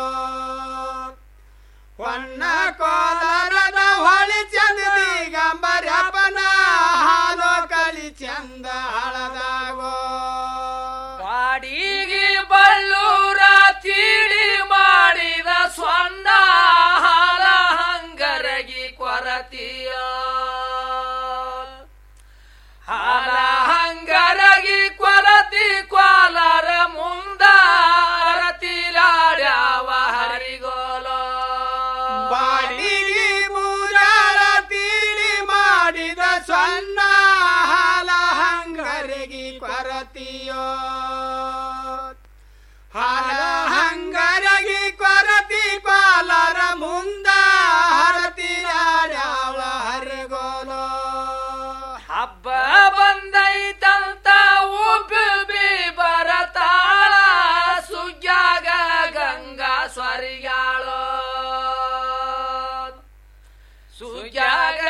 ಹೊನ್ನ ಕೋಲಾರದ ಹೊಳಿ ಚಂದ ದಿಗಂಬರಪ್ಪನ ಹಾಲು ಕಳಿ ಚಂದ ಹಳದಾಗೋ ಬಾಡಿಗೆ ಬಳ್ಳೂರ ತೀಡಿ ಮಾಡಿದ ಸ್ವನ್ನ ಹಾಲ ಹಂಗರಗಿ ಕೊರತಿಯ ಹಾಲ ಹಂಗರಗಿ ಕೊರತಿ ಕ್ವಾಲರ ಮುಂದ ಸುಗ್ಯಾಗ